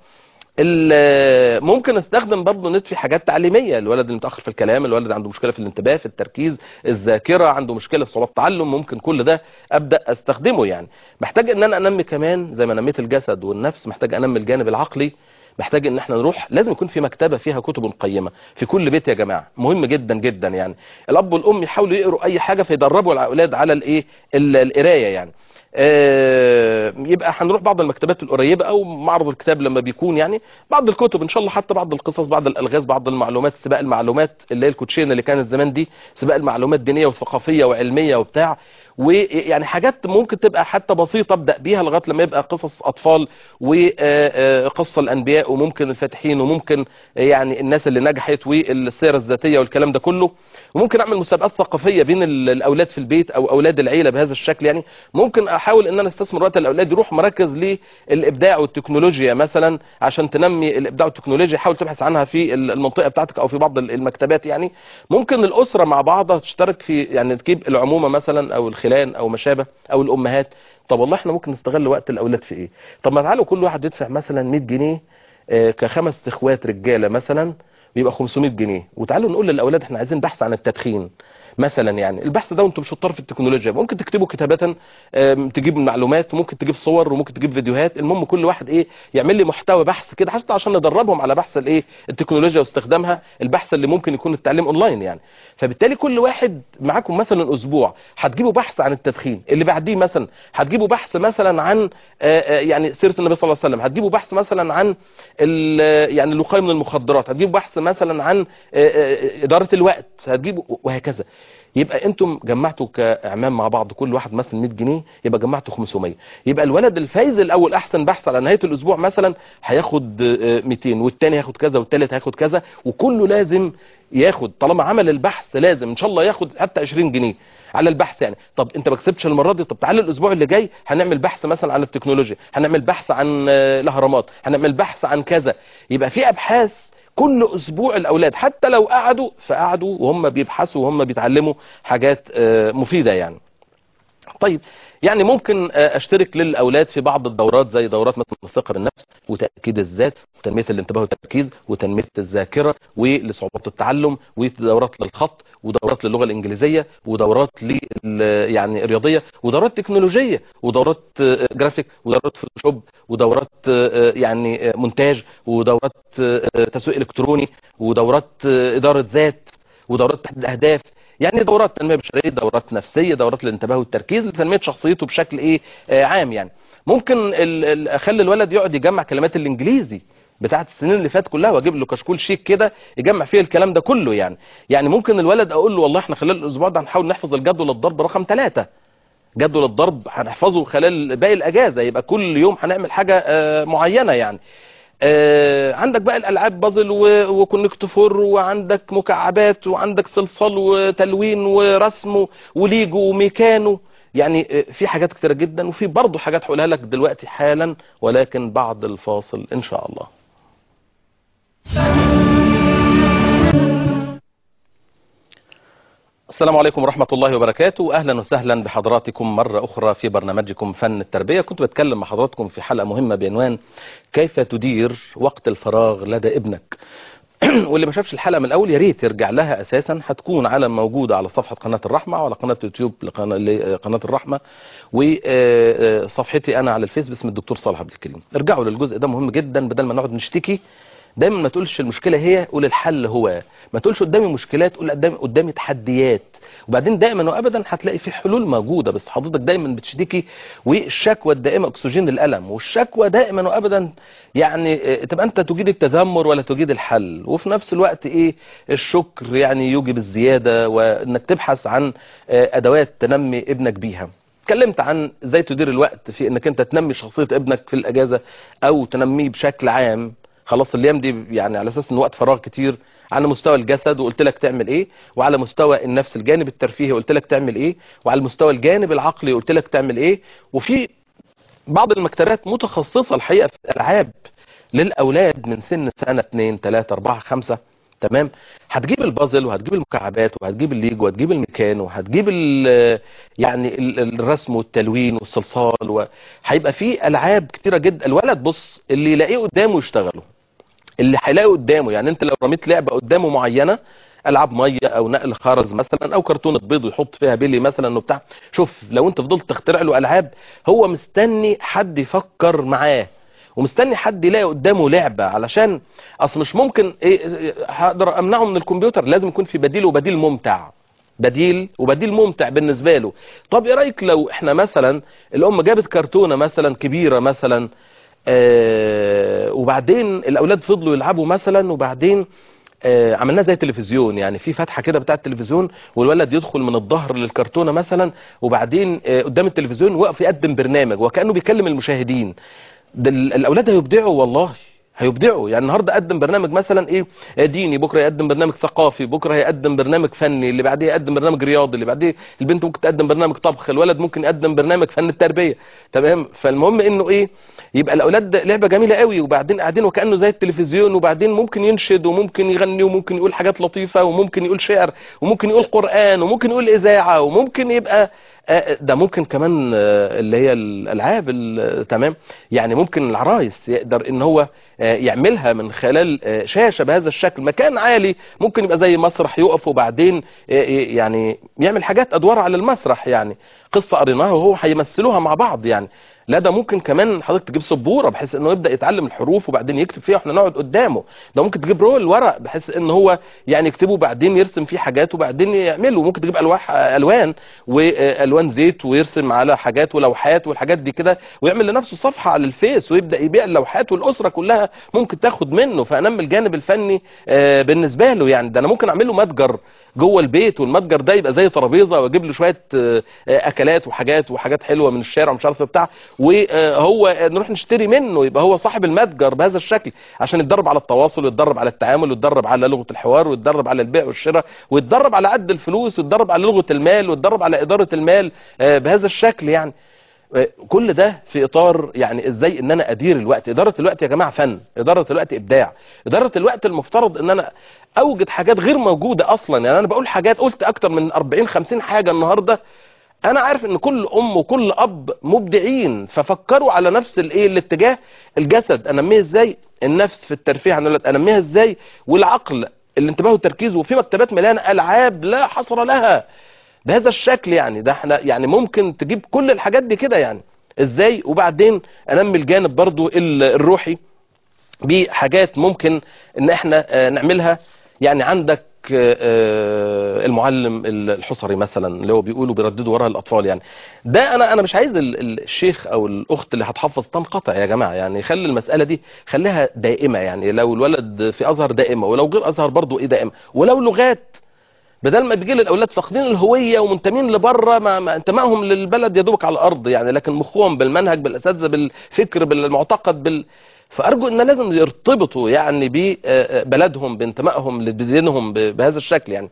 ال- ممكن استخدم برضه نت في حاجات تعليميه الولد اللي متاخر في الكلام الولد عنده مشكله في الانتباه في التركيز الذاكره عنده مشكله في صعوبه التعلم ممكن كل ده ابدا استخدمه يعني محتاج ان انا انمي كمان زي ما نميت الجسد والنفس محتاج انمي الجانب العقلي محتاج ان احنا نروح لازم يكون في مكتبه فيها كتب قيمه في كل بيت يا جماعه مهم جدا جدا يعني الاب والام يحاولوا يقروا اي حاجه فيدربوا الاولاد على الايه ال- القرايه يعني آه، يبقى هنروح بعض المكتبات القريبه او معرض الكتاب لما بيكون يعني بعض الكتب ان شاء الله حتى بعض القصص بعض الالغاز بعض المعلومات سباق المعلومات اللي هي الكوتشينه اللي كانت زمان دي سباق المعلومات دينيه وثقافيه وعلميه وبتاع ويعني حاجات ممكن تبقى حتى بسيطه ابدا بيها لغايه لما يبقى قصص اطفال وقصه الانبياء وممكن الفاتحين وممكن يعني الناس اللي نجحت والسيره الذاتيه والكلام ده كله وممكن اعمل مسابقات ثقافيه بين ال- الاولاد في البيت او اولاد العيله بهذا الشكل يعني ممكن احاول ان انا استثمر وقت الاولاد يروح مراكز للابداع والتكنولوجيا مثلا عشان تنمي الابداع والتكنولوجيا حاول تبحث عنها في ال- المنطقه بتاعتك او في بعض ال- المكتبات يعني ممكن الاسره مع بعضها تشترك في يعني تجيب العمومه مثلا او الخلان او ما شابه او الامهات طب والله احنا ممكن نستغل وقت الاولاد في ايه طب ما تعالوا كل واحد يدفع مثلا 100 جنيه آه، كخمس اخوات رجاله مثلا بيبقى 500 جنيه وتعالوا نقول للاولاد احنا عايزين بحث عن التدخين مثلا يعني البحث ده وانتم شطار في التكنولوجيا ممكن تكتبوا كتابة آم، تجيب معلومات وممكن تجيب صور وممكن تجيب فيديوهات المهم كل واحد ايه يعمل لي محتوى بحث كده حتى عشان ندربهم على بحث الايه التكنولوجيا واستخدامها البحث اللي ممكن يكون التعليم اونلاين يعني فبالتالي كل واحد معاكم مثلا اسبوع هتجيبوا بحث عن التدخين اللي بعديه مثلا هتجيبوا بحث مثلا عن آه، آه، يعني سيره النبي صلى الله عليه وسلم هتجيبوا بحث مثلا عن ال- يعني الوقايه من المخدرات هتجيبوا بحث مثلا عن آه، آه، اداره الوقت هتجيبوا وهكذا يبقى انتم جمعتوا كاعمام مع بعض كل واحد مثلا 100 جنيه يبقى جمعتوا 500 يبقى الولد الفايز الاول احسن بحث على نهايه الاسبوع مثلا هياخد آه، 200 والتاني هياخد كذا والتالت هياخد كذا وكله لازم ياخد طالما عمل البحث لازم ان شاء الله ياخد حتى 20 جنيه على البحث يعني طب انت ما كسبتش المره دي طب تعالى الاسبوع اللي جاي هنعمل بحث مثلا عن التكنولوجيا هنعمل بحث عن آه، الاهرامات هنعمل بحث عن كذا يبقى في ابحاث كل اسبوع الاولاد حتى لو قعدوا فقعدوا وهم بيبحثوا وهم بيتعلموا حاجات آه، مفيده يعني طيب يعني ممكن آه، اشترك للاولاد في بعض الدورات زي دورات مثلا الثقه بالنفس وتاكيد الذات وتنميه الانتباه والتركيز وتنميه الذاكره ولصعوبات التعلم ودورات للخط ودورات للغه الانجليزيه ودورات لل يعني رياضيه ودورات تكنولوجيه ودورات آه، جرافيك ودورات فوتوشوب ودورات آه، يعني آه، مونتاج ودورات آه، تسويق الكتروني ودورات آه، اداره ذات ودورات تحديد الاهداف يعني دورات تنميه بشريه دورات نفسيه دورات الانتباه والتركيز لتنميه شخصيته بشكل ايه آه عام يعني ممكن ال- ال- اخلي الولد يقعد يجمع كلمات الانجليزي بتاعت السنين اللي فات كلها واجيب له كشكول شيك كده يجمع فيه الكلام ده كله يعني يعني ممكن الولد اقول له والله احنا خلال الاسبوع ده هنحاول نحفظ الجدول الضرب رقم ثلاثة جدول الضرب هنحفظه خلال باقي الاجازه يبقى كل يوم هنعمل حاجه آه، معينه يعني آه، عندك بقى الالعاب بازل و- وكونكت فور وعندك مكعبات وعندك صلصال وتلوين ورسم و- وليجو وميكانو يعني آه، في حاجات كتيره جدا وفي برضه حاجات هقولها لك دلوقتي حالا ولكن بعد الفاصل ان شاء الله السلام عليكم ورحمة الله وبركاته أهلا وسهلا بحضراتكم مرة أخرى في برنامجكم فن التربية كنت بتكلم مع حضراتكم في حلقة مهمة بعنوان كيف تدير وقت الفراغ لدى ابنك واللي ما شافش الحلقة من الأول يا ريت يرجع لها أساسا هتكون على موجودة على صفحة قناة الرحمة وعلى قناة يوتيوب لقناة لقناة الرحمة وصفحتي أنا على الفيس باسم الدكتور صالح عبد الكريم ارجعوا للجزء ده مهم جدا بدل ما نقعد نشتكي دايما ما تقولش المشكله هي قول الحل هو ما تقولش قدامي مشكلات قول قدامي قدامي تحديات وبعدين دائما وابدا هتلاقي في حلول موجوده بس حضرتك دايما بتشتكي والشكوى الدائمه اكسجين الالم والشكوى دائما وابدا يعني آه، تبقى انت تجيد التذمر ولا تجيد الحل وفي نفس الوقت ايه الشكر يعني يوجب الزياده وانك تبحث عن آه، ادوات تنمي ابنك بيها اتكلمت عن ازاي تدير الوقت في انك انت تنمي شخصيه ابنك في الاجازه او تنميه بشكل عام خلاص الايام دي يعني على اساس ان وقت فراغ كتير على مستوى الجسد وقلت لك تعمل ايه وعلى مستوى النفس الجانب الترفيهي قلت لك تعمل ايه وعلى المستوى الجانب العقلي قلت لك تعمل ايه وفي بعض المكتبات متخصصة الحقيقة في الألعاب للأولاد من سن سنة 2 3 4 5 تمام هتجيب البازل وهتجيب المكعبات وهتجيب الليجو وهتجيب الميكان وهتجيب ال- يعني ال- الرسم والتلوين والصلصال وهيبقى في ألعاب كتيرة جدا الولد بص اللي يلاقيه قدامه يشتغله اللي هيلاقي قدامه يعني انت لو رميت لعبه قدامه معينه العاب ميه او نقل خرز مثلا او كرتونه بيض ويحط فيها بيلي مثلا وبتاع شوف لو انت فضلت تخترع له العاب هو مستني حد يفكر معاه ومستني حد يلاقي قدامه لعبه علشان اصل مش ممكن ايه إيه، هقدر امنعه من الكمبيوتر لازم يكون في بديل وبديل ممتع بديل وبديل ممتع بالنسبه له طب ايه رايك لو احنا مثلا الام جابت كرتونه مثلا كبيره مثلا آه وبعدين الاولاد فضلوا يلعبوا مثلا وبعدين آه عملناها زي تلفزيون يعني في فتحه كده بتاع التلفزيون والولد يدخل من الظهر للكرتونه مثلا وبعدين آه قدام التلفزيون وقف يقدم برنامج وكانه بيكلم المشاهدين ده ال- الاولاد هيبدعوا والله هيبدعوا يعني النهارده قدم برنامج مثلا ايه ديني بكره يقدم برنامج ثقافي بكره هيقدم برنامج فني اللي بعديه يقدم برنامج رياضي اللي بعديه البنت ممكن تقدم برنامج طبخ الولد ممكن يقدم برنامج فن التربيه تمام فالمهم انه ايه يبقى الاولاد لعبه جميله قوي وبعدين قاعدين وكانه زي التلفزيون وبعدين ممكن ينشد وممكن يغني وممكن يقول حاجات لطيفه وممكن يقول شعر وممكن يقول قران وممكن يقول اذاعه وممكن يبقى آه، ده ممكن كمان آه، اللي هي الالعاب ال- تمام يعني ممكن العرايس يقدر ان هو آه، يعملها من خلال آه، شاشه بهذا الشكل مكان عالي ممكن يبقى زي مسرح يقف وبعدين آه، يعني يعمل حاجات ادوار على المسرح يعني قصه قريناها وهو هيمثلوها مع بعض يعني لا ده ممكن كمان حضرتك تجيب سبوره بحيث انه يبدا يتعلم الحروف وبعدين يكتب فيها واحنا نقعد قدامه ده ممكن تجيب رول ورق بحيث ان هو يعني يكتبه وبعدين يرسم فيه حاجات وبعدين يعمله ممكن تجيب الواح الوان والوان زيت ويرسم على حاجات ولوحات والحاجات دي كده ويعمل لنفسه صفحه على الفيس ويبدا يبيع اللوحات والاسره كلها ممكن تاخد منه فانمي الجانب الفني آه، بالنسبه له يعني ده انا ممكن اعمل له متجر جوه البيت والمتجر ده يبقى زي ترابيزه واجيب له شويه آه، آه، اكلات وحاجات وحاجات حلوه من الشارع ومش عارف إيه بتاع وهو نروح نشتري منه يبقى هو صاحب المتجر بهذا الشكل عشان يتدرب على التواصل ويتدرب على التعامل ويتدرب على لغه الحوار ويتدرب على البيع والشراء ويتدرب على قد الفلوس ويتدرب على لغه المال ويتدرب على اداره المال آه، بهذا الشكل يعني كل ده في اطار يعني ازاي ان انا ادير الوقت اداره الوقت يا جماعه فن اداره الوقت ابداع اداره الوقت المفترض ان انا اوجد حاجات غير موجوده اصلا يعني انا بقول حاجات قلت اكتر من 40 50 حاجه النهارده انا عارف ان كل ام وكل اب مبدعين ففكروا على نفس الايه الاتجاه الجسد انميه ازاي النفس في الترفيه عن الولد انميها ازاي والعقل الانتباه والتركيز وفي مكتبات مليانه العاب لا حصر لها بهذا الشكل يعني ده احنا يعني ممكن تجيب كل الحاجات دي كده يعني ازاي وبعدين انمي الجانب برضو ال- الروحي بحاجات ممكن ان احنا آه، نعملها يعني عندك آه، آه، المعلم الحصري مثلا اللي هو بيقولوا بيرددوا وراء الاطفال يعني ده انا انا مش عايز ال- ال- الشيخ او الاخت اللي هتحفظ تنقطع يا جماعه يعني خلي المساله دي خليها دائمه يعني لو الولد في ازهر دائمه ولو غير ازهر برضو ايه دائمه ولو لغات بدل ما بيجي للاولاد فاقدين الهويه ومنتمين لبره ما, ما انتمائهم للبلد يا دوبك على الارض يعني لكن مخهم بالمنهج بالاساتذه بالفكر بالمعتقد بال فارجو ان لازم يرتبطوا يعني ببلدهم بانتمائهم لدينهم ب- بهذا الشكل يعني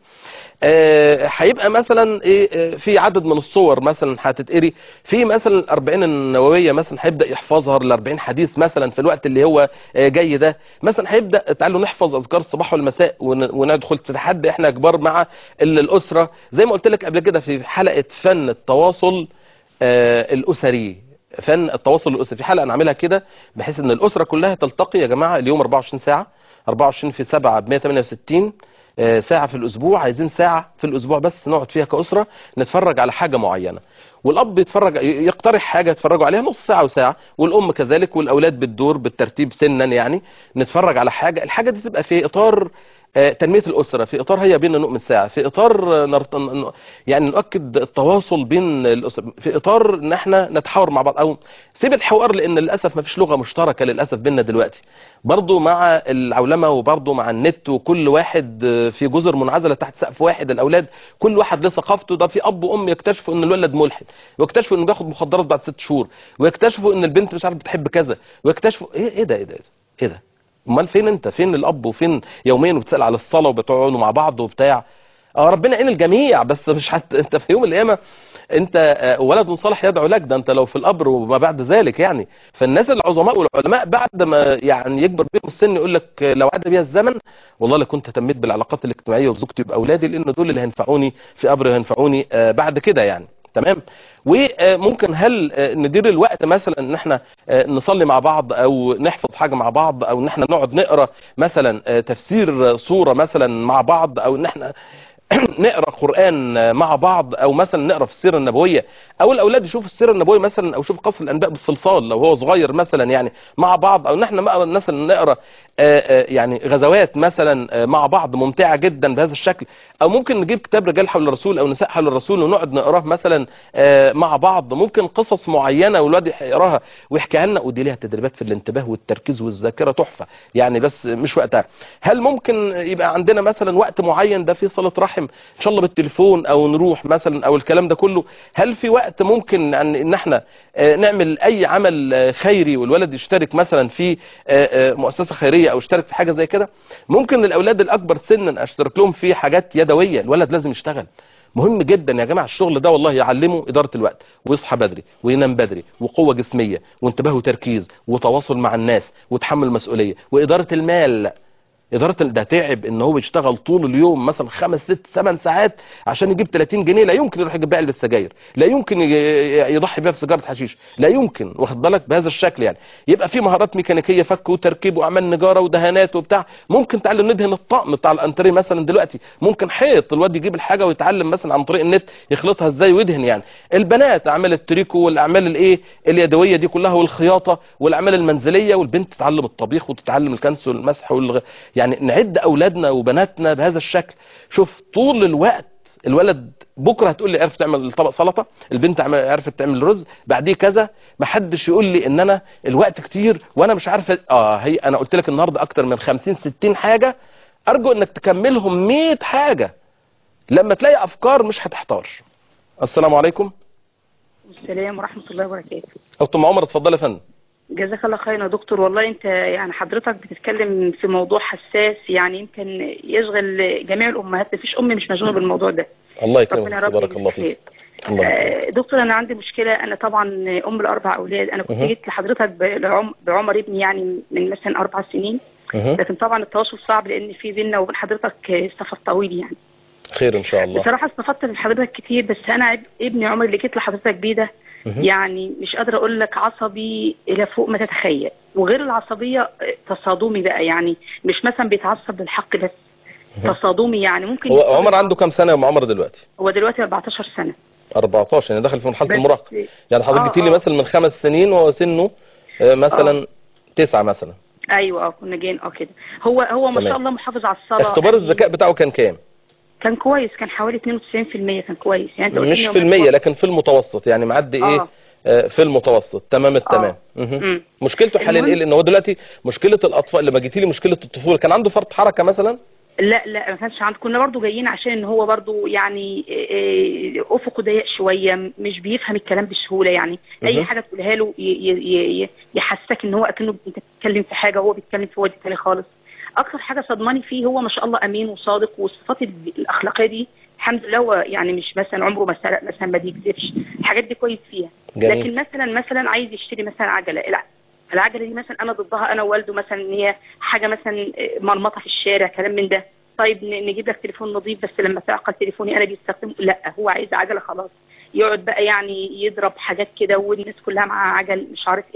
آه، هيبقى مثلا ايه آه، في عدد من الصور مثلا هتتقري في مثلا الأربعين النوويه مثلا هيبدا يحفظها ال 40 حديث مثلا في الوقت اللي هو آه، جاي ده مثلا هيبدا تعالوا نحفظ اذكار الصباح والمساء ون- وندخل في تحدي احنا كبار مع ال- الاسره زي ما قلت لك قبل كده في حلقه فن التواصل آه، الاسري فن التواصل الاسري في حلقه نعملها كده بحيث ان الاسره كلها تلتقي يا جماعه اليوم 24 ساعه 24 في 7 ب 168 آه، ساعة في الأسبوع عايزين ساعة في الأسبوع بس نقعد فيها كأسرة نتفرج على حاجة معينة والأب يتفرج يقترح حاجة يتفرجوا عليها نص ساعة وساعة والأم كذلك والأولاد بالدور بالترتيب سنا يعني نتفرج على حاجة الحاجة دي تبقى في إطار آه، تنمية الأسرة في إطار هيا بينا نؤمن ساعة في إطار آه، نرت... ن- يعني نؤكد التواصل بين الأسر في إطار إن احنا نتحاور مع بعض أو سيب الحوار لأن للأسف ما فيش لغة مشتركة للأسف بينا دلوقتي برضو مع العولمة وبرضو مع النت وكل واحد آه، في جزر منعزلة تحت سقف واحد الأولاد كل واحد له ثقافته ده في أب وأم يكتشفوا إن الولد ملحد ويكتشفوا إنه بياخد مخدرات بعد ست شهور ويكتشفوا إن البنت مش عارف بتحب كذا ويكتشفوا إيه إيه ده إيه ده إيه ده امال فين انت فين الاب وفين يوميا بتسال على الصلاه وبتقعدوا مع بعض وبتاع اه ربنا يعين الجميع بس مش حت... انت في يوم القيامه انت آه، ولد صالح يدعو لك ده انت لو في القبر وما بعد ذلك يعني فالناس العظماء والعلماء بعد ما يعني يكبر بيهم السن يقول لك آه، لو عدى بيها الزمن والله لكنت اهتميت بالعلاقات الاجتماعيه وزوجتي وباولادي لان دول اللي هينفعوني في قبري وهينفعوني آه، بعد كده يعني تمام وممكن هل آه، ندير الوقت مثلا ان احنا آه، نصلي مع بعض او نحفظ حاجه مع بعض او ان احنا نقعد نقرا مثلا آه، تفسير سوره مثلا مع بعض او ان احنا نقرا قران مع بعض او مثلا نقرا في السيره النبويه او الاولاد يشوفوا السيره النبويه مثلا او يشوف قصر الانباء بالصلصال لو هو صغير مثلا يعني مع بعض او ان احنا نقرا مثلا نقرا آه، آه، يعني غزوات مثلا آه، مع بعض ممتعه جدا بهذا الشكل او ممكن نجيب كتاب رجال حول الرسول او نساء حول الرسول ونقعد نقراه مثلا آه، مع بعض ممكن قصص معينه والواد يقراها ويحكيها لنا ودي ليها تدريبات في الانتباه والتركيز والذاكره تحفه يعني بس مش وقتها هل ممكن يبقى عندنا مثلا وقت معين ده فيه صله رحم ان شاء الله بالتليفون او نروح مثلا او الكلام ده كله هل في وقت ممكن ان إن احنا آه، نعمل اي عمل آه، خيري والولد يشترك مثلا في آه، آه، مؤسسه خيريه او يشترك في حاجه زي كده ممكن الاولاد الاكبر سنا اشترك لهم في حاجات يدويه الولد لازم يشتغل مهم جدا يا جماعه الشغل ده والله يعلمه اداره الوقت ويصحى بدري وينام بدري وقوه جسميه وانتباه وتركيز وتواصل مع الناس وتحمل مسؤوليه واداره المال إدارة ال- ده تعب إن هو يشتغل طول اليوم مثلا خمس ست ثمان ساعات عشان يجيب 30 جنيه لا يمكن يروح يجيب بقى علبة سجاير لا يمكن ي- ي- يضحي بيها في سيجارة حشيش لا يمكن واخد بالك بهذا الشكل يعني يبقى في مهارات ميكانيكية فك وتركيب وأعمال نجارة ودهانات وبتاع ممكن تعلم ندهن الطقم بتاع الأنتريه مثلا دلوقتي ممكن حيط الواد يجيب الحاجة ويتعلم مثلا عن طريق النت يخلطها ازاي ويدهن يعني البنات أعمال التريكو والأعمال الإيه اليدوية دي كلها والخياطة والأعمال المنزلية والبنت تتعلم الطبيخ وتتعلم الكنس والمسح والغ... يعني نعد أولادنا وبناتنا بهذا الشكل شوف طول الوقت الولد بكره هتقول لي عرفت تعمل طبق سلطه البنت عم- عرفت تعمل رز بعديه كذا ما حدش يقول لي ان انا الوقت كتير وانا مش عارفه اه هي انا قلت لك النهارده اكتر من 50 60 حاجه ارجو انك تكملهم 100 حاجه لما تلاقي افكار مش هتحتار السلام عليكم السلام ورحمة الله وبركاته اخت ام عمر اتفضلي يا فندم جزاك الله خير يا دكتور والله انت يعني حضرتك بتتكلم في موضوع حساس يعني يمكن يشغل جميع الامهات مفيش ام مش مشغوله بالموضوع ده الله ربنا يكرمك يا رب بارك الله يجزيك فيك خير. الله يكرمك. آه، دكتور انا عندي مشكله انا طبعا ام لاربع اولاد انا كنت مه. جيت لحضرتك ب- لعم- بعمر ابني يعني من مثلا اربع سنين مه. لكن طبعا التواصل صعب لان في بيننا وبين حضرتك آه، سفر طويل يعني خير ان شاء الله بصراحه استفدت من حضرتك كتير بس انا عب- ابني عمر اللي جيت لحضرتك بيه ده مه. يعني مش قادره اقول لك عصبي الى فوق ما تتخيل وغير العصبيه آه، تصادمي بقى يعني مش مثلا بيتعصب للحق بس مه. تصادمي يعني ممكن هو يكون- عمر عنده كام سنه يا ام عمر دلوقتي هو دلوقتي 14 سنه 14 يعني داخل في مرحله بس- المراهقه يعني حضرتك آه، جيتي لي آه. مثلا من خمس سنين وهو سنه آه، مثلا تسعة مثلا ايوه اه كنا جايين اه كده هو هو ما تمام. شاء الله محافظ على الصلاه اختبار أمين. الذكاء بتاعه كان كام كان كويس كان حوالي 92% كان كويس يعني انت قلت مش لي في يوم المية الخميس. لكن في المتوسط يعني معدي ايه آه. آه، في المتوسط تمام التمام آه. مهم. مم. مشكلته حاليا المهم- ايه لان هو دلوقتي مشكله الاطفال لما جيتي لي مشكله الطفوله كان عنده فرط حركه مثلا لا لا ما كانش عند كنا برضو جايين عشان ان هو برضو يعني إيه، إيه، افقه ضيق شويه مش بيفهم الكلام بسهوله يعني اي مهم. حاجه تقولها له ي- ي- ي- يحسسك ان هو اكنه انت بتتكلم في حاجه وهو بيتكلم في وادي تاني خالص اكتر حاجه صدماني فيه هو ما شاء الله امين وصادق والصفات ال- الاخلاقيه دي الحمد لله هو يعني مش مثلا عمره ما سرق مثلا ما بيكذبش الحاجات دي كويس فيها جميل. لكن مثلا مثلا عايز يشتري مثلا عجله الع- العجله دي مثلا انا ضدها انا ووالده مثلا ان هي حاجه مثلا مرمطه في الشارع كلام من ده طيب ن- نجيب لك تليفون نظيف بس لما تعقل تليفوني انا بيستخدمه لا هو عايز عجله خلاص يقعد بقى يعني يضرب حاجات كده والناس كلها معاها عجل مش عارف ايه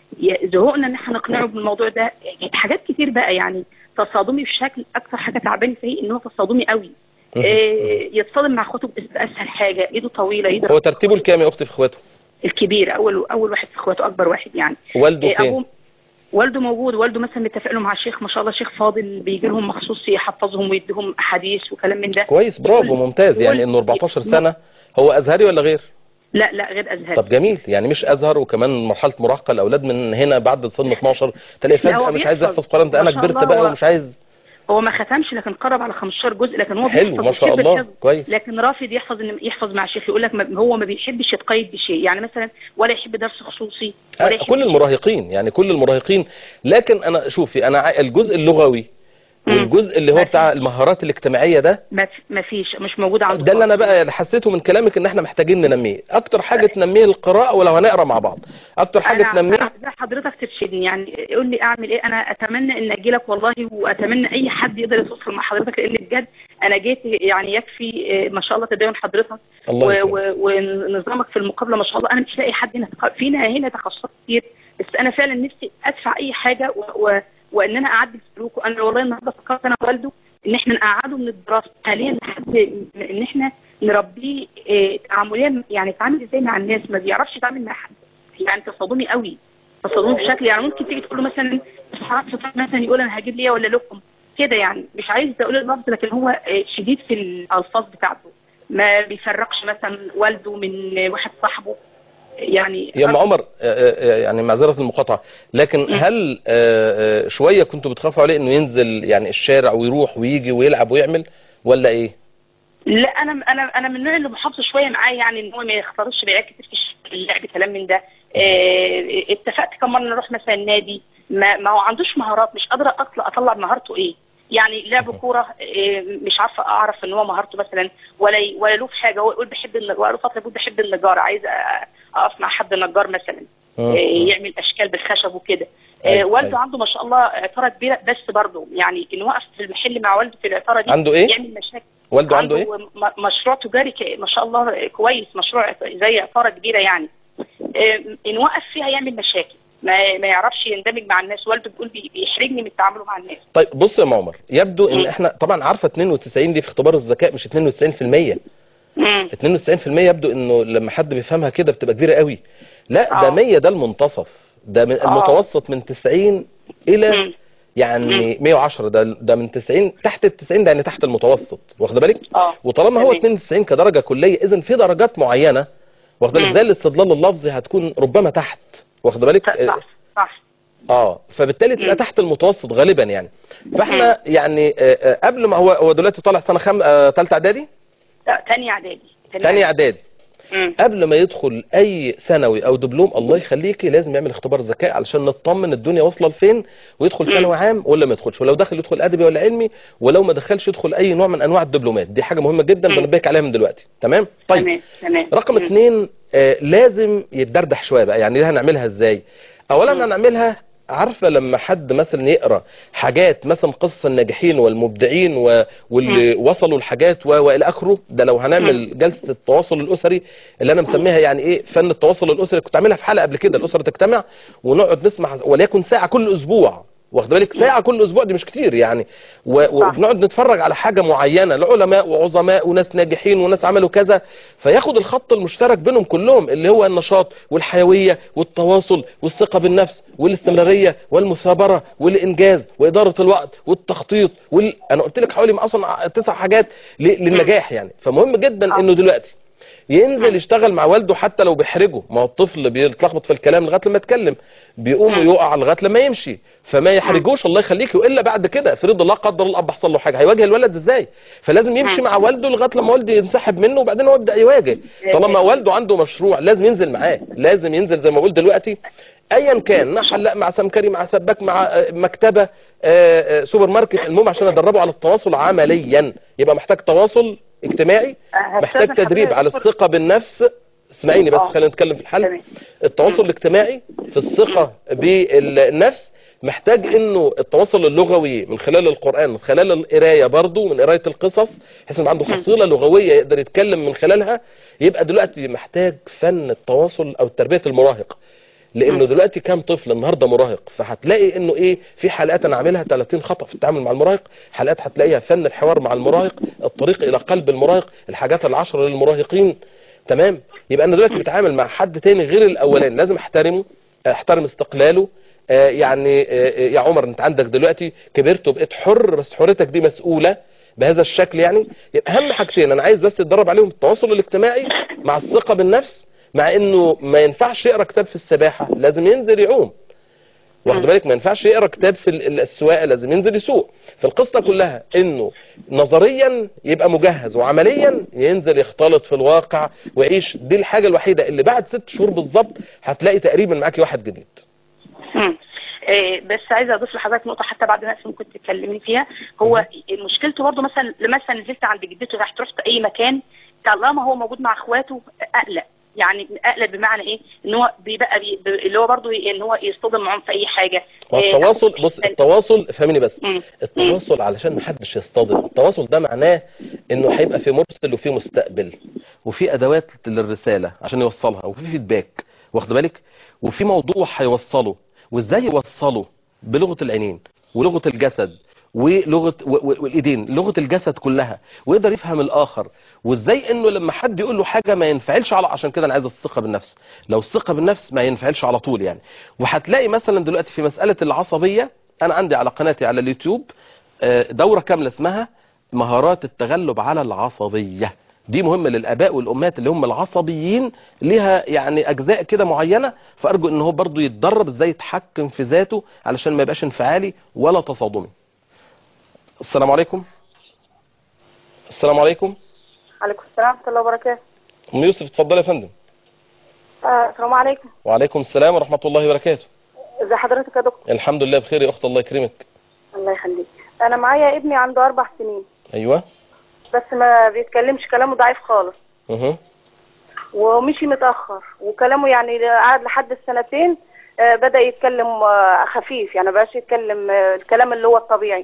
ي- زهقنا ان احنا نقنعه بالموضوع ده حاجات كتير بقى يعني تصادمي بشكل اكثر حاجه تعباني فيه ان هو تصادمي قوي مم. إيه، يتصادم مع اخواته بس اسهل حاجه ايده طويله ايده هو ترتيبه الكام يا اختي في اخواته الكبير اول اول واحد في اخواته اكبر واحد يعني والده إيه، فين ابوه والده موجود والده مثلا متفق له مع شيخ ما شاء الله شيخ فاضل بيجي لهم مخصوص يحفظهم ويديهم احاديث وكلام من ده كويس برافو ممتاز يعني انه 14 سنه هو ازهري ولا غير لا لا غير ازهري طب جميل يعني مش ازهر وكمان مرحله مراهقه الاولاد من هنا بعد سن 12 تلاقي لا، هو فجاه مش عايز بيحفظ. يحفظ قران ده انا ما شاء كبرت الله بقى هو- ومش عايز هو ما ختمش لكن قرب على 15 جزء لكن هو حلو بيحفظ ما شاء وشبه الله الحفظ. كويس لكن رافض يحفظ ان يحفظ مع شيخ يقول لك ما هو ما بيحبش يتقيد بشيء يعني مثلا ولا يحب درس خصوصي ولا آه، يحب كل المراهقين يعني كل المراهقين لكن انا شوفي انا ع- الجزء اللغوي مم. والجزء اللي هو ما بتاع المهارات الاجتماعيه ده ما ما فيش مش موجود عنده ده اللي انا خالص. بقى اللي حسيته من كلامك ان احنا محتاجين ننميه اكتر حاجه تنميه القراءه ولو هنقرا مع بعض اكتر حاجه انا تنميه أنا عايزة حضرتك ترشدني يعني قول لي اعمل ايه انا اتمنى ان اجي لك والله واتمنى اي حد يقدر يتواصل مع حضرتك لان بجد انا جيت يعني يكفي آه، ما شاء الله تدين حضرتك الله و- يكرمك. و- ونظامك في المقابله ما شاء الله انا مش لاقي حد هنا تخ- فينا هنا تخصصات كتير بس انا فعلا نفسي ادفع اي حاجه و... و... وان انا اعدل سلوكه انا والله النهارده فكرت انا ووالده ان احنا نقعده من الدراسه حاليا لحد ان احنا نربيه آه، تعامليا يعني يتعامل ازاي مع الناس ما بيعرفش يتعامل مع حد يعني تصادمي قوي تصادمي بشكل يعني ممكن تيجي تقول له مثلا اصحاب فطار مثلا يقول انا هجيب لي ولا لكم كده يعني مش عايز اقول اللفظ لكن هو آه، شديد في الالفاظ بتاعته ما بيفرقش مثلا والده من واحد صاحبه يعني يا ام عمر آه، آه، يعني معذره المقاطعه لكن مم. هل آه، آه، شويه كنتوا بتخافوا عليه انه ينزل يعني الشارع ويروح ويجي ويلعب ويعمل ولا ايه لا انا انا انا من النوع اللي محافظ شويه معاه يعني ان هو ما يختارش بعيال كتير في الش- في اللعب كلام من ده آه، اتفقت كم مره نروح مثلا نادي ما, ما هو عندوش مهارات مش قادره اطلع اطلع مهارته ايه يعني لعب كوره آه، مش عارفه اعرف ان هو مهارته مثلا ولا ي- ولا له في حاجه هو يقول بحب النجار له فتره يقول بحب النجار عايز أ- اقف مع حد نجار مثلا مم. آه، يعمل اشكال بالخشب وكده آه، أيوة، والده أيوة. عنده ما شاء الله عطاره كبيره بس برضه يعني انه وقف في المحل مع والده في العطاره دي عنده إيه؟ يعمل مشاكل والده عنده ايه م- مشروع تجاري ك- ما شاء الله كويس مشروع زي عطاره كبيره يعني آم، ان وقف فيها يعمل مشاكل ما, ما يعرفش يندمج مع الناس والده بيقول بي- بيحرجني من تعامله مع الناس طيب بص يا ام عمر يبدو ان مم. احنا طبعا عارفه 92 دي في اختبار الذكاء مش 92% مم. 92% يبدو انه لما حد بيفهمها كده بتبقى كبيره قوي لا ده آه. 100 ده المنتصف ده من آه. المتوسط من 90 الى مم. يعني 110 ده ده من 90 تحت ال 90 ده يعني تحت المتوسط واخد بالك اه وطالما هو تمام. 92 كدرجه كليه اذا في درجات معينه واخد بالك مم. زي الاستدلال اللفظي هتكون ربما تحت واخد بالك صح صح اه فبالتالي تبقى مم. تحت المتوسط غالبا يعني فاحنا يعني آه، آه، قبل ما هو هو دلوقتي طالع سنه خم ثالثه اعدادي لا، تاني اعدادي ثانيه اعدادي مم. قبل ما يدخل اي ثانوي او دبلوم الله يخليكي لازم يعمل اختبار ذكاء علشان نطمن الدنيا واصله لفين ويدخل مم. ثانوي عام ولا ما يدخلش ولو دخل يدخل ادبي ولا علمي ولو ما دخلش يدخل اي نوع من انواع الدبلومات دي حاجه مهمه جدا مم. بنبهك عليها من دلوقتي تمام طيب تمام تمام رقم مم. اتنين آه لازم يتدردح شويه بقى يعني دي هنعملها ازاي اولا مم. هنعملها عارفه لما حد مثلا يقرا حاجات مثلا قصص الناجحين والمبدعين و... واللي وصلوا لحاجات و... والى اخره ده لو هنعمل جلسه التواصل الاسري اللي انا مسميها يعني ايه فن التواصل الاسري كنت عاملها في حلقه قبل كده الاسره تجتمع ونقعد نسمع وليكن ساعه كل اسبوع واخد بالك ساعه كل اسبوع دي مش كتير يعني و... وبنقعد نتفرج على حاجه معينه لعلماء وعظماء وناس ناجحين وناس عملوا كذا فياخد الخط المشترك بينهم كلهم اللي هو النشاط والحيويه والتواصل والثقه بالنفس والاستمراريه والمثابره والانجاز واداره الوقت والتخطيط وال... انا قلت لك حوالي اصلا تسع حاجات ل... للنجاح يعني فمهم جدا انه دلوقتي ينزل يشتغل مع والده حتى لو بيحرجه ما هو الطفل بيتلخبط في الكلام لغايه لما يتكلم بيقوم ويقع لغايه لما يمشي فما يحرجوش الله يخليك والا بعد كده افرض الله قدر الله الاب حصل له حاجه هيواجه الولد ازاي فلازم يمشي مع والده لغايه لما والده ينسحب منه وبعدين هو يبدا يواجه طالما والده عنده مشروع لازم ينزل معاه لازم ينزل زي ما بقول دلوقتي ايا كان مع حلاق مع سمكري مع سباك مع آه، مكتبه آه، آه، سوبر ماركت المهم عشان ادربه على التواصل عمليا يبقى محتاج تواصل اجتماعي آه، محتاج هستاذن تدريب حضرتك على دكتور. الثقه بالنفس اسمعيني بس آه. خلينا نتكلم في الحل تمام. التواصل الاجتماعي في الثقه بالنفس محتاج انه التواصل اللغوي من خلال القران من خلال القرايه برضو من قرايه القصص بحيث انه عنده حصيله لغويه يقدر يتكلم من خلالها يبقى دلوقتي محتاج فن التواصل او تربيه المراهق لانه مم. دلوقتي كام طفل النهارده مراهق فهتلاقي انه ايه في حلقات انا عاملها 30 خطا في التعامل مع المراهق حلقات هتلاقيها فن الحوار مع المراهق الطريق الى قلب المراهق الحاجات العشره للمراهقين تمام يبقى انا دلوقتي بتعامل مع حد تاني غير الاولاني لازم احترمه احترم استقلاله آه، يعني آه، آه، يا عمر انت عندك دلوقتي كبرت وبقيت حر بس حريتك دي مسؤوله بهذا الشكل يعني يبقى اهم حاجتين انا عايز بس تتدرب عليهم التواصل الاجتماعي مع الثقه بالنفس مع انه ما ينفعش يقرا كتاب في السباحه لازم ينزل يعوم واخد مم. بالك ما ينفعش يقرا كتاب في ال- السواقه لازم ينزل يسوق فالقصه كلها انه نظريا يبقى مجهز وعمليا ينزل يختلط في الواقع ويعيش دي الحاجه الوحيده اللي بعد ست شهور بالظبط هتلاقي تقريبا معاكي واحد جديد مم. آه، بس عايزه اضيف لحضرتك نقطه حتى بعد نفس ممكن تتكلمي فيها هو مشكلته برضه مثلا مثلا نزلت عند جدته رحت رحت اي مكان طالما هو موجود مع اخواته اقلق يعني اقلق بمعنى ايه ان هو بيبقى بي اللي هو برضه ان هو يصطدم معاهم في اي حاجه ما آه، التواصل بص التواصل فهمني بس مم. التواصل علشان محدش يصطدم التواصل ده معناه انه هيبقى في مرسل وفي مستقبل وفي ادوات للرساله عشان يوصلها وفي فيدباك واخد بالك وفي موضوع هيوصله وازاي يوصله بلغه العينين ولغه الجسد ولغه و- و- والايدين لغه الجسد كلها ويقدر يفهم الاخر وازاي انه لما حد يقول له حاجه ما ينفعلش على عشان كده انا عايز الثقه بالنفس لو الثقه بالنفس ما ينفعلش على طول يعني وهتلاقي مثلا دلوقتي في مساله العصبيه انا عندي على قناتي على اليوتيوب آه، دوره كامله اسمها مهارات التغلب على العصبيه دي مهمه للاباء والامهات اللي هم العصبيين ليها يعني اجزاء كده معينه فارجو ان هو برضو يتدرب ازاي يتحكم في ذاته علشان ما يبقاش انفعالي ولا تصادمي السلام عليكم السلام عليكم عليكم السلام ورحمة الله وبركاته ام يوسف اتفضل يا فندم آه، السلام عليكم وعليكم السلام ورحمه الله وبركاته ازي حضرتك يا دكتور الحمد لله بخير يا اخت الله يكرمك الله يخليك انا معايا ابني عنده اربع سنين ايوه بس ما بيتكلمش كلامه ضعيف خالص اها ومشي متاخر وكلامه يعني قعد لحد السنتين آه، بدا يتكلم آه، خفيف يعني بقاش يتكلم آه، الكلام اللي هو الطبيعي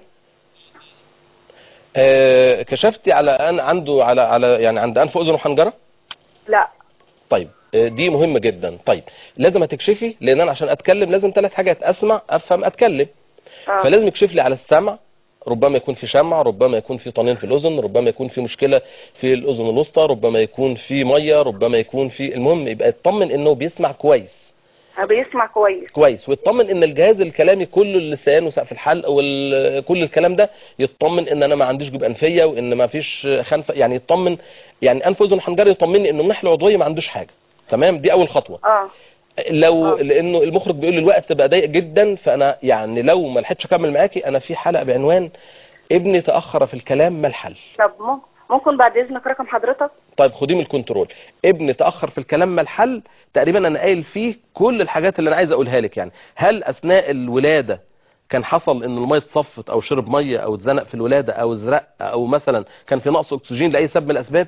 آه كشفتي على ان عنده على على يعني عند انف واذن وحنجره لا طيب آه، دي مهمه جدا طيب لازم هتكشفي لان انا عشان اتكلم لازم ثلاث حاجات اسمع افهم اتكلم آه. فلازم يكشف لي على السمع ربما يكون في شمع ربما يكون في طنين في الاذن ربما يكون في مشكله في الاذن الوسطى ربما يكون في ميه ربما يكون في المهم يبقى يطمن انه بيسمع كويس بيسمع كويس كويس ويطمن ان الجهاز الكلامي كله اللسان وسقف الحلق وكل الكلام ده يطمن ان انا ما عنديش جيوب انفيه وان ما فيش خنفه يعني يطمن يعني انف اذن حنجره يطمني انه من الناحيه العضويه ما عندوش حاجه تمام دي اول خطوه اه لو آه. لانه المخرج بيقول لي الوقت بقى ضيق جدا فانا يعني لو ما لحقتش اكمل معاكي انا في حلقه بعنوان ابني تاخر في الكلام ما الحل طب مم- ممكن بعد اذنك رقم حضرتك طيب خديه من الكنترول ابن تاخر في الكلام ما الحل تقريبا انا قايل فيه كل الحاجات اللي انا عايز اقولها لك يعني هل اثناء الولاده كان حصل ان الميه اتصفت او شرب ميه او اتزنق في الولاده او ازرق او مثلا كان في نقص اكسجين لاي سبب من الاسباب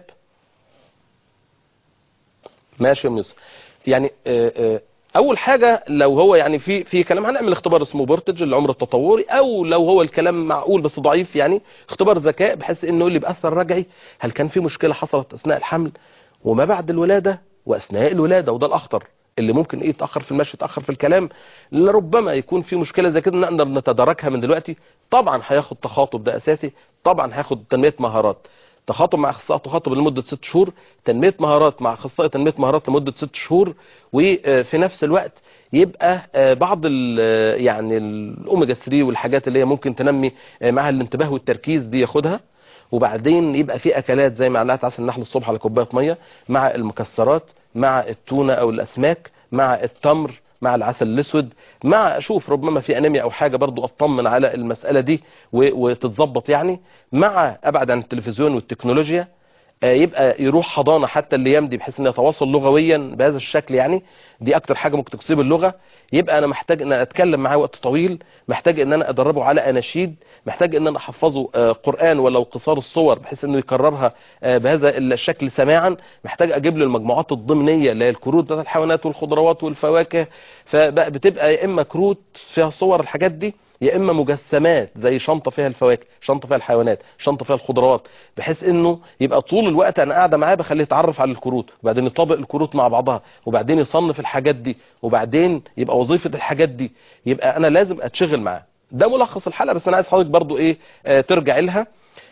ماشي يا أم يوسف يعني آه، آه، اول حاجه لو هو يعني في في كلام هنعمل اختبار اسمه بورتج العمر التطوري او لو هو الكلام معقول بس ضعيف يعني اختبار ذكاء بحيث انه يقول لي باثر رجعي هل كان في مشكله حصلت اثناء الحمل وما بعد الولاده واثناء الولاده وده الاخطر اللي ممكن ايه يتاخر في المشي يتاخر في الكلام لربما يكون في مشكله زي كده نقدر نتداركها من دلوقتي طبعا هياخد تخاطب ده اساسي طبعا هياخد تنميه مهارات تخاطب مع اخصائي تخاطب لمده ست شهور تنميه مهارات مع اخصائي تنميه مهارات لمده ست شهور وفي نفس الوقت يبقى آه، بعض ال- آه، يعني الاوميجا 3 والحاجات اللي هي ممكن تنمي آه، معها الانتباه والتركيز دي ياخدها وبعدين يبقى في اكلات زي معلقه عسل النحل الصبح على كوبايه ميه مع المكسرات مع التونه او الاسماك مع التمر مع العسل الاسود مع اشوف ربما في انيميا او حاجه برضو اطمن على المساله دي و- وتتظبط يعني مع ابعد عن التلفزيون والتكنولوجيا آه، يبقى يروح حضانه حتى الايام دي بحيث انه يتواصل لغويا بهذا الشكل يعني دي اكتر حاجه ممكن تكسب اللغه يبقى انا محتاج ان أنا اتكلم معاه وقت طويل محتاج ان انا ادربه على اناشيد محتاج ان انا احفظه آه، قران ولو قصار الصور بحيث انه يكررها آه، بهذا الشكل سماعا محتاج اجيب له المجموعات الضمنيه اللي هي الكروت بتاعت الحيوانات والخضروات والفواكه فبقى بتبقى يا اما كروت فيها صور الحاجات دي يا اما مجسمات زي شنطه فيها الفواكه شنطه فيها الحيوانات شنطه فيها الخضروات بحيث انه يبقى طول الوقت انا قاعده معاه بخليه يتعرف على الكروت وبعدين يطابق الكروت مع بعضها وبعدين يصنف الحاجات دي وبعدين يبقى وظيفه الحاجات دي يبقى انا لازم اتشغل معاه ده ملخص الحلقه بس انا عايز حضرتك برضو ايه آه ترجع لها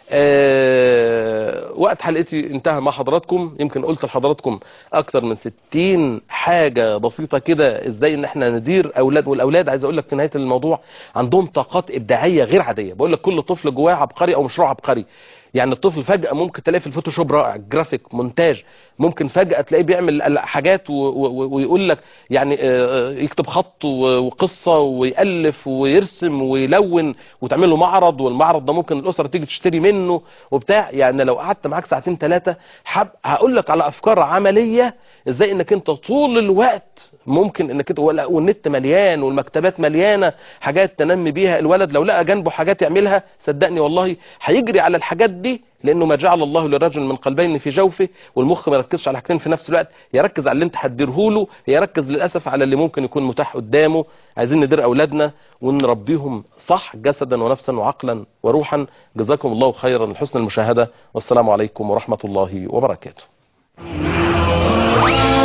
آه وقت حلقتي انتهى مع حضراتكم يمكن قلت لحضراتكم اكتر من 60 حاجة بسيطة كده ازاي ان احنا ندير اولاد والاولاد عايز اقول لك في نهاية الموضوع عندهم طاقات ابداعية غير عادية بقول لك كل طفل جواه عبقري او مشروع عبقري يعني الطفل فجأة ممكن تلاقيه في الفوتوشوب رائع جرافيك مونتاج ممكن فجأة تلاقيه بيعمل حاجات و- و- ويقول لك يعني آه، يكتب خط و- وقصة ويألف ويرسم ويلون وتعمل له معرض والمعرض ده ممكن الأسرة تيجي تشتري منه وبتاع يعني لو قعدت معاك ساعتين ثلاثة هقول لك على أفكار عملية ازاي انك انت طول الوقت ممكن انك انت ولا- والنت مليان والمكتبات مليانه حاجات تنمي بيها الولد لو لقى جنبه حاجات يعملها صدقني والله هيجري على الحاجات دي لانه ما جعل الله للرجل من قلبين في جوفه والمخ ما يركزش على حاجتين في نفس الوقت يركز على اللي انت هتديره له يركز للاسف على اللي ممكن يكون متاح قدامه عايزين ندير اولادنا ونربيهم صح جسدا ونفسا وعقلا وروحا جزاكم الله خيرا لحسن المشاهده والسلام عليكم ورحمه الله وبركاته